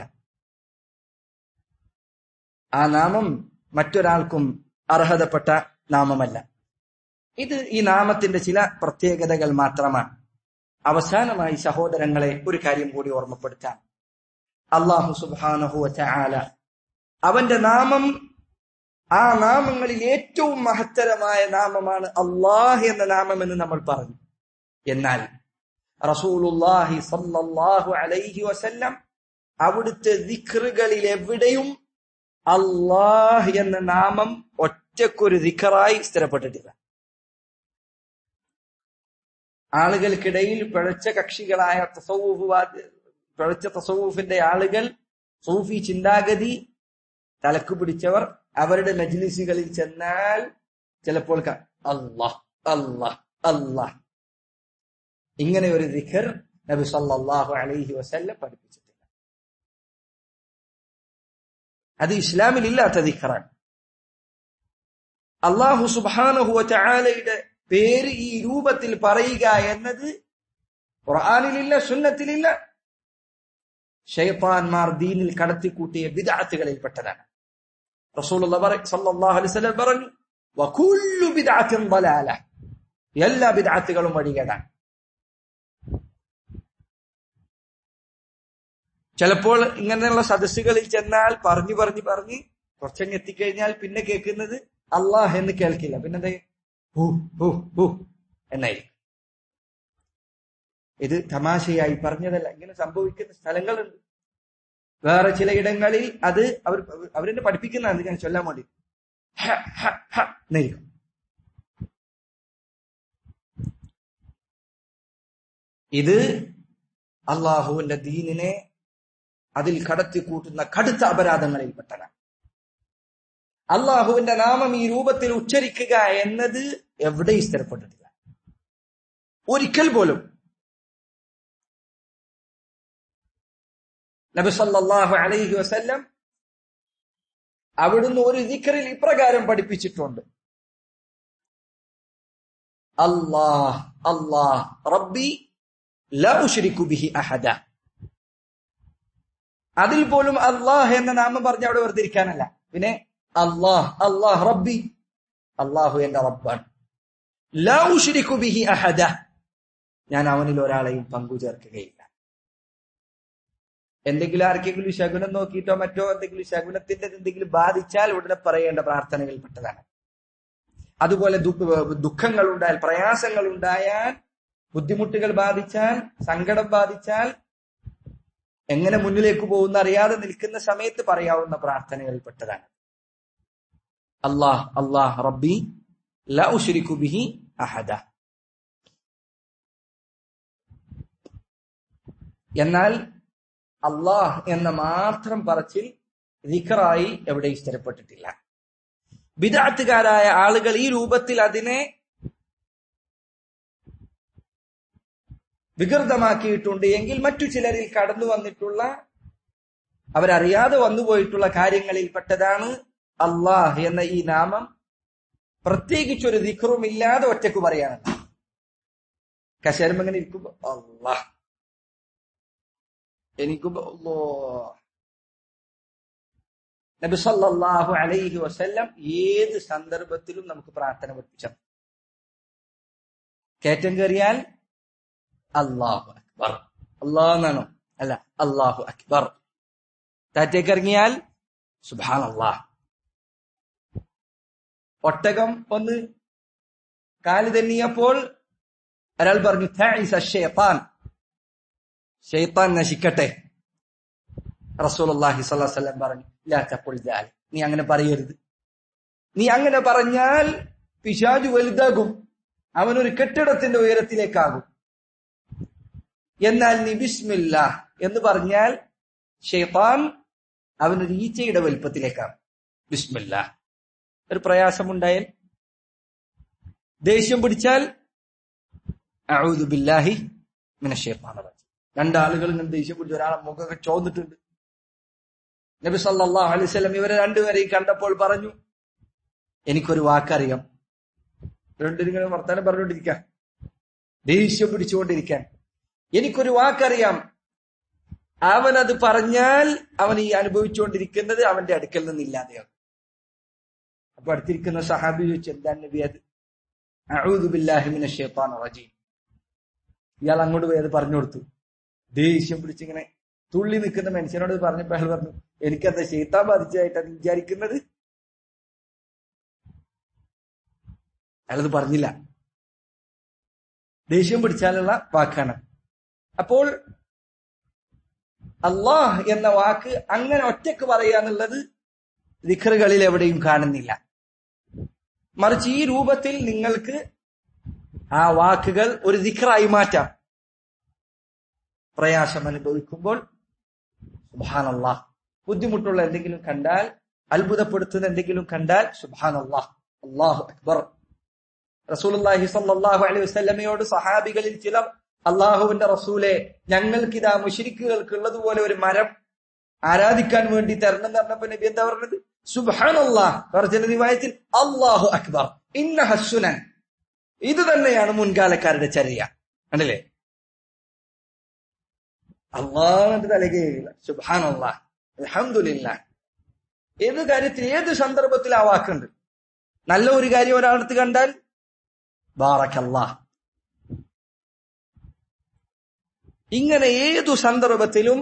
ആ നാമം മറ്റൊരാൾക്കും അർഹതപ്പെട്ട നാമമല്ല ഇത് ഈ നാമത്തിന്റെ ചില പ്രത്യേകതകൾ മാത്രമാണ് അവസാനമായി സഹോദരങ്ങളെ ഒരു കാര്യം കൂടി ഓർമ്മപ്പെടുത്താം അള്ളാഹു സുബാനഹു ചാല അവന്റെ നാമം ആ നാമങ്ങളിൽ ഏറ്റവും മഹത്തരമായ നാമമാണ് അള്ളാഹ് എന്ന നാമം എന്ന് നമ്മൾ പറഞ്ഞു എന്നാൽ റസൂലുല്ലാഹി സല്ലല്ലാഹു അലൈഹി വസല്ലം അവിടുത്തെ ദിക്റുകളിൽ എവിടെയും അള്ളാഹ് എന്ന നാമം ഒറ്റക്കൊരു ദിക്കറായി സ്ഥിരപ്പെട്ടിട്ടില്ല ആളുകൾക്കിടയിൽ പിഴച്ച കക്ഷികളായ തസവൂഫ് പിഴച്ച തസവൂഫിന്റെ ആളുകൾ സൂഫി ചിന്താഗതി തലക്ക് പിടിച്ചവർ അവരുടെ മജ്ലിസുകളിൽ ചെന്നാൽ ചിലപ്പോൾ അള്ളാഹ് അള്ളാഹ് അള്ളാഹ് ഇങ്ങനെ ഒരു ദിഖർ നബി സല്ലല്ലാഹു അലൈഹി വസല്ലം പഠിപ്പിച്ചിട്ടില്ല അത് ഇസ്ലാമിൽ ഇല്ലാത്ത ദിഖറാണ് അള്ളാഹു സുബാനഹു ചാലയുടെ പേര് ഈ രൂപത്തിൽ പറയുക എന്നത് ഖുർആാനിലില്ല സുന്നത്തിലില്ല ഷെയ്ത്താൻമാർ ദീനിൽ കടത്തിക്കൂട്ടിയ ബിദാത്തുകളിൽപ്പെട്ടതാണ് റസൂലുള്ളാഹി സല്ലല്ലാഹു അലൈഹി വസല്ലം പറഞ്ഞു വകുല്ലു ബിദഅത്തിൻ ളലാല എല്ലാ ബിദഅത്തുകളും വഴികേടാണ് ചിലപ്പോൾ ഇങ്ങനെയുള്ള സദസ്സുകളിൽ ചെന്നാൽ പറഞ്ഞു പറഞ്ഞു പറഞ്ഞ് കുറച്ചങ്ങ് എത്തിക്കഴിഞ്ഞാൽ പിന്നെ കേൾക്കുന്നത് അള്ളാഹ് എന്ന് കേൾക്കില്ല പിന്നെ എന്താ ഹു ഹു ഹു എന്നായിരിക്കും ഇത് തമാശയായി പറഞ്ഞതല്ല ഇങ്ങനെ സംഭവിക്കുന്ന സ്ഥലങ്ങളുണ്ട് വേറെ ചിലയിടങ്ങളിൽ അത് അവർ അവരെന്നെ പഠിപ്പിക്കുന്നതാണ് ഞാൻ ചൊല്ലാൻ വേണ്ടി എന്നായിരിക്കും ഇത് അള്ളാഹുവിന്റെ ദീനിനെ അതിൽ കടത്തിക്കൂട്ടുന്ന കടുത്ത അപരാധങ്ങളിൽപ്പെട്ടതാണ് അള്ളാഹുവിന്റെ നാമം ഈ രൂപത്തിൽ ഉച്ചരിക്കുക എന്നത് എവിടെയും സ്ഥിരപ്പെട്ടിട്ടില്ല ഒരിക്കൽ പോലും നബി സല്ലല്ലാഹു അലൈഹി വസല്ലം അവിടുന്ന് ഒരു ദിക്കറിൽ ഇപ്രകാരം പഠിപ്പിച്ചിട്ടുണ്ട് അല്ലാഹ് അല്ലാഹ് റബ്ബി ലാ ഉശ്രിക്കു ബിഹി അഹദ അതിൽ പോലും അള്ളാഹ് എന്ന നാമം പറഞ്ഞ് അവിടെ വെറുതെ ഇരിക്കാനല്ല പിന്നെ അള്ളാഹ് അള്ളാഹ് റബ്ബി അള്ളാഹു എന്റെ റബ്ബാണ് ലാ ഉശ്രിക്കു ബിഹി അഹദ ഞാൻ അവനിൽ ഒരാളെയും പങ്കു ചേർക്കുകയില്ല എന്തെങ്കിലും ആർക്കെങ്കിലും ശകുനം നോക്കിയിട്ടോ മറ്റോ എന്തെങ്കിലും ശകുനത്തിന്റെ എന്തെങ്കിലും ബാധിച്ചാൽ ഉടനെ പറയേണ്ട പ്രാർത്ഥനകൾപ്പെട്ടതാണ് അതുപോലെ ദുഃഖങ്ങൾ ഉണ്ടായാൽ പ്രയാസങ്ങൾ ഉണ്ടായാൽ ബുദ്ധിമുട്ടുകൾ ബാധിച്ചാൽ സങ്കടം ബാധിച്ചാൽ എങ്ങനെ മുന്നിലേക്ക് പോകുന്ന അറിയാതെ നിൽക്കുന്ന സമയത്ത് പറയാവുന്ന പ്രാർത്ഥനകൾപ്പെട്ടതാണ് അള്ളാഹ് അള്ളാഹ് റബ്ബി ലാ ഉശ്രിക്കു ബിഹി അഹദ എന്നാൽ അള്ളാഹ് എന്ന മാത്രം പറച്ചിൽ ദിഖറായി എവിടെയും സ്ഥിരപ്പെട്ടിട്ടില്ല ബിദാത്തുകാരായ ആളുകൾ ഈ രൂപത്തിൽ അതിനെ വികൃതമാക്കിയിട്ടുണ്ട് എങ്കിൽ മറ്റു ചിലരിൽ കടന്നു വന്നിട്ടുള്ള അവരറിയാതെ വന്നുപോയിട്ടുള്ള കാര്യങ്ങളിൽ പെട്ടതാണ് അള്ളാഹ് എന്ന ഈ നാമം പ്രത്യേകിച്ചൊരു ദിഖറും ഇല്ലാതെ ഒറ്റക്ക് പറയാനല്ല കശേരം എങ്ങനെ ഇരിക്കുമ്പോ അള്ളാഹ് എനിക്കുമ്പോ നബി സല്ലല്ലാഹു അലൈഹി വസല്ലം ഏത് സന്ദർഭത്തിലും നമുക്ക് പ്രാർത്ഥന പഠിപ്പിച്ച കയറ്റം കയറിയാൽ അള്ളാഹു അക്ബർ അള്ളാഹ് എന്നാണോ അല്ല അള്ളാഹു അക്ബർ താറ്റേക്ക് ഇറങ്ങിയാൽ സുബാൻ അള്ളാഹ് ഒട്ടകം ഒന്ന് കാല് തന്നിയപ്പോൾ ഒരാൾ പറഞ്ഞു ഷെയ്ത്താൻ ഷെയ്ത്താൻ നശിക്കട്ടെ റസൂലുള്ളാഹി സ്വല്ലല്ലാഹു അലൈഹി വസല്ലം പറഞ്ഞു ലാ തഖുൽ ദാലിക് നീ അങ്ങനെ പറയരുത് നീ അങ്ങനെ പറഞ്ഞാൽ പിശാജ് വലുതാകും അവനൊരു കെട്ടിടത്തിന്റെ ഉയരത്തിലേക്കാകും എന്നാൽ നീ ബിസ്മില്ല എന്ന് പറഞ്ഞാൽ ഷെയ്ത്താൻ അവനൊരു ഈച്ചയുടെ വലുപ്പത്തിലേക്കാണ് ബിസ്മില്ല ഒരു പ്രയാസമുണ്ടായാൽ ദേഷ്യം പിടിച്ചാൽ അഊദു ബില്ലാഹി മിനശ് ശൈത്താനിർ റജീം രണ്ടാളുകൾ ഇങ്ങനെ ദേഷ്യം പിടിച്ച് ഒരാളെ മുഖമൊക്കെ ചോന്നിട്ടുണ്ട് നബി സല്ലല്ലാഹു അലൈഹി വസല്ലം ഇവരെ രണ്ടുപേരെയും കണ്ടപ്പോൾ പറഞ്ഞു എനിക്കൊരു വാക്കറിയാം രണ്ടുപേരും ഇങ്ങനെ വർത്താനം പറഞ്ഞുകൊണ്ടിരിക്കാൻ ദേഷ്യം പിടിച്ചുകൊണ്ടിരിക്കാൻ എനിക്കൊരു വാക്കറിയാം അവൻ അത് പറഞ്ഞാൽ അവൻ ഈ അനുഭവിച്ചുകൊണ്ടിരിക്കുന്നത് അവന്റെ അടുക്കൽ നിന്ന് ഇല്ലാതെയാകും അപ്പൊ അടുത്തിരിക്കുന്ന സഹാബി ചോദിച്ചു എന്താ നബി അത് അഊദു ബില്ലാഹി മിനശ് ശൈത്താനിർ റജീം ഇയാൾ അങ്ങോട്ട് പോയി അത് പറഞ്ഞു കൊടുത്തു ദേഷ്യം പിടിച്ചിങ്ങനെ തുള്ളി നിൽക്കുന്ന മനുഷ്യനോട് പറഞ്ഞപ്പോൾ അയാൾ പറഞ്ഞു എനിക്കത് ശൈത്താൻ ബാധിച്ചതായിട്ടാണ് വിചാരിക്കുന്നത് അയാളത് പറഞ്ഞില്ല ദേഷ്യം പിടിച്ചാലുള്ള വാക്കാണ് അപ്പോൾ അള്ളാഹ് എന്ന വാക്ക് അങ്ങനെ ഒറ്റക്ക് പറയുക എന്നുള്ളത് ദിഖറുകളിൽ എവിടെയും കാണുന്നില്ല മറിച്ച് ഈ രൂപത്തിൽ നിങ്ങൾക്ക് ആ വാക്കുകൾ ഒരു ദിഖറായി മാറ്റാം പ്രയാസം അനുഭവിക്കുമ്പോൾ സുബാനല്ലാഹ് ബുദ്ധിമുട്ടുള്ള എന്തെങ്കിലും കണ്ടാൽ അത്ഭുതപ്പെടുത്തുന്ന എന്തെങ്കിലും കണ്ടാൽ സുബാനല്ലാഹ് അള്ളാഹു അക്ബർ റസൂലുള്ളാഹി സ്വല്ലല്ലാഹു അലൈഹി വസല്ലമയോട് സഹാബികളിൽ ചിലർ അള്ളാഹുവിന്റെ റസൂലെ ഞങ്ങൾക്കിതാ മുഷിരിക്കുകൾക്കുള്ളതുപോലെ ഒരു മരം ആരാധിക്കാൻ വേണ്ടി തരണം എന്ന് പറഞ്ഞപ്പോ നബി എന്താ പറഞ്ഞത് സുബാനല്ലാഹ് പറഞ്ഞ റിവായത്തിൽ അള്ളാഹു അക്ബർ ഇന്ന ഹസുനൻ ഇത് തന്നെയാണ് മുൻകാലക്കാരുടെ ചര്യ കണ്ടില്ലേ അള്ളാഹിന്റെ തലകയില്ല സുബാൻ അള്ളാഹ് അലഹമില്ല ഏത് കാര്യത്തിൽ ഏത് സന്ദർഭത്തിൽ ആ വാക്കുണ്ട് നല്ല ഒരു കാര്യം ഒരാളടുത്ത് കണ്ടാൽ ബാറക്കല്ലാ ഇങ്ങനെ ഏതു സന്ദർഭത്തിലും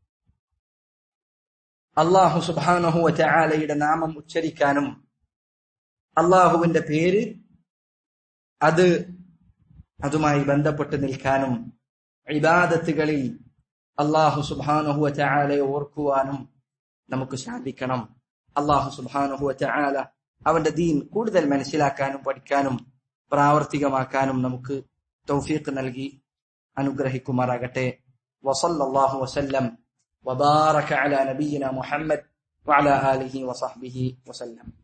അള്ളാഹു സുബാനഹു ചാലയുടെ നാമം ഉച്ചരിക്കാനും അള്ളാഹുവിന്റെ പേര് അത് അതുമായി ബന്ധപ്പെട്ട് നിൽക്കാനും ഇബാദത്തുകളിൽ അള്ളാഹു സുബാനഹു ചാലയെ ഓർക്കുവാനും നമുക്ക് സാധിക്കണം അള്ളാഹു സുബാനഹു ചാല അവന്റെ ദീൻ കൂടുതൽ മനസ്സിലാക്കാനും പഠിക്കാനും പ്രാവർത്തികമാക്കാനും നമുക്ക് തൗഫീഖ് നൽകി അനുഗ്രഹിക്കുമാറാകട്ടെ വസല്ലാഹു വസല്ലം وبارك على نبينا محمد وعلى آله وصحبه وسلم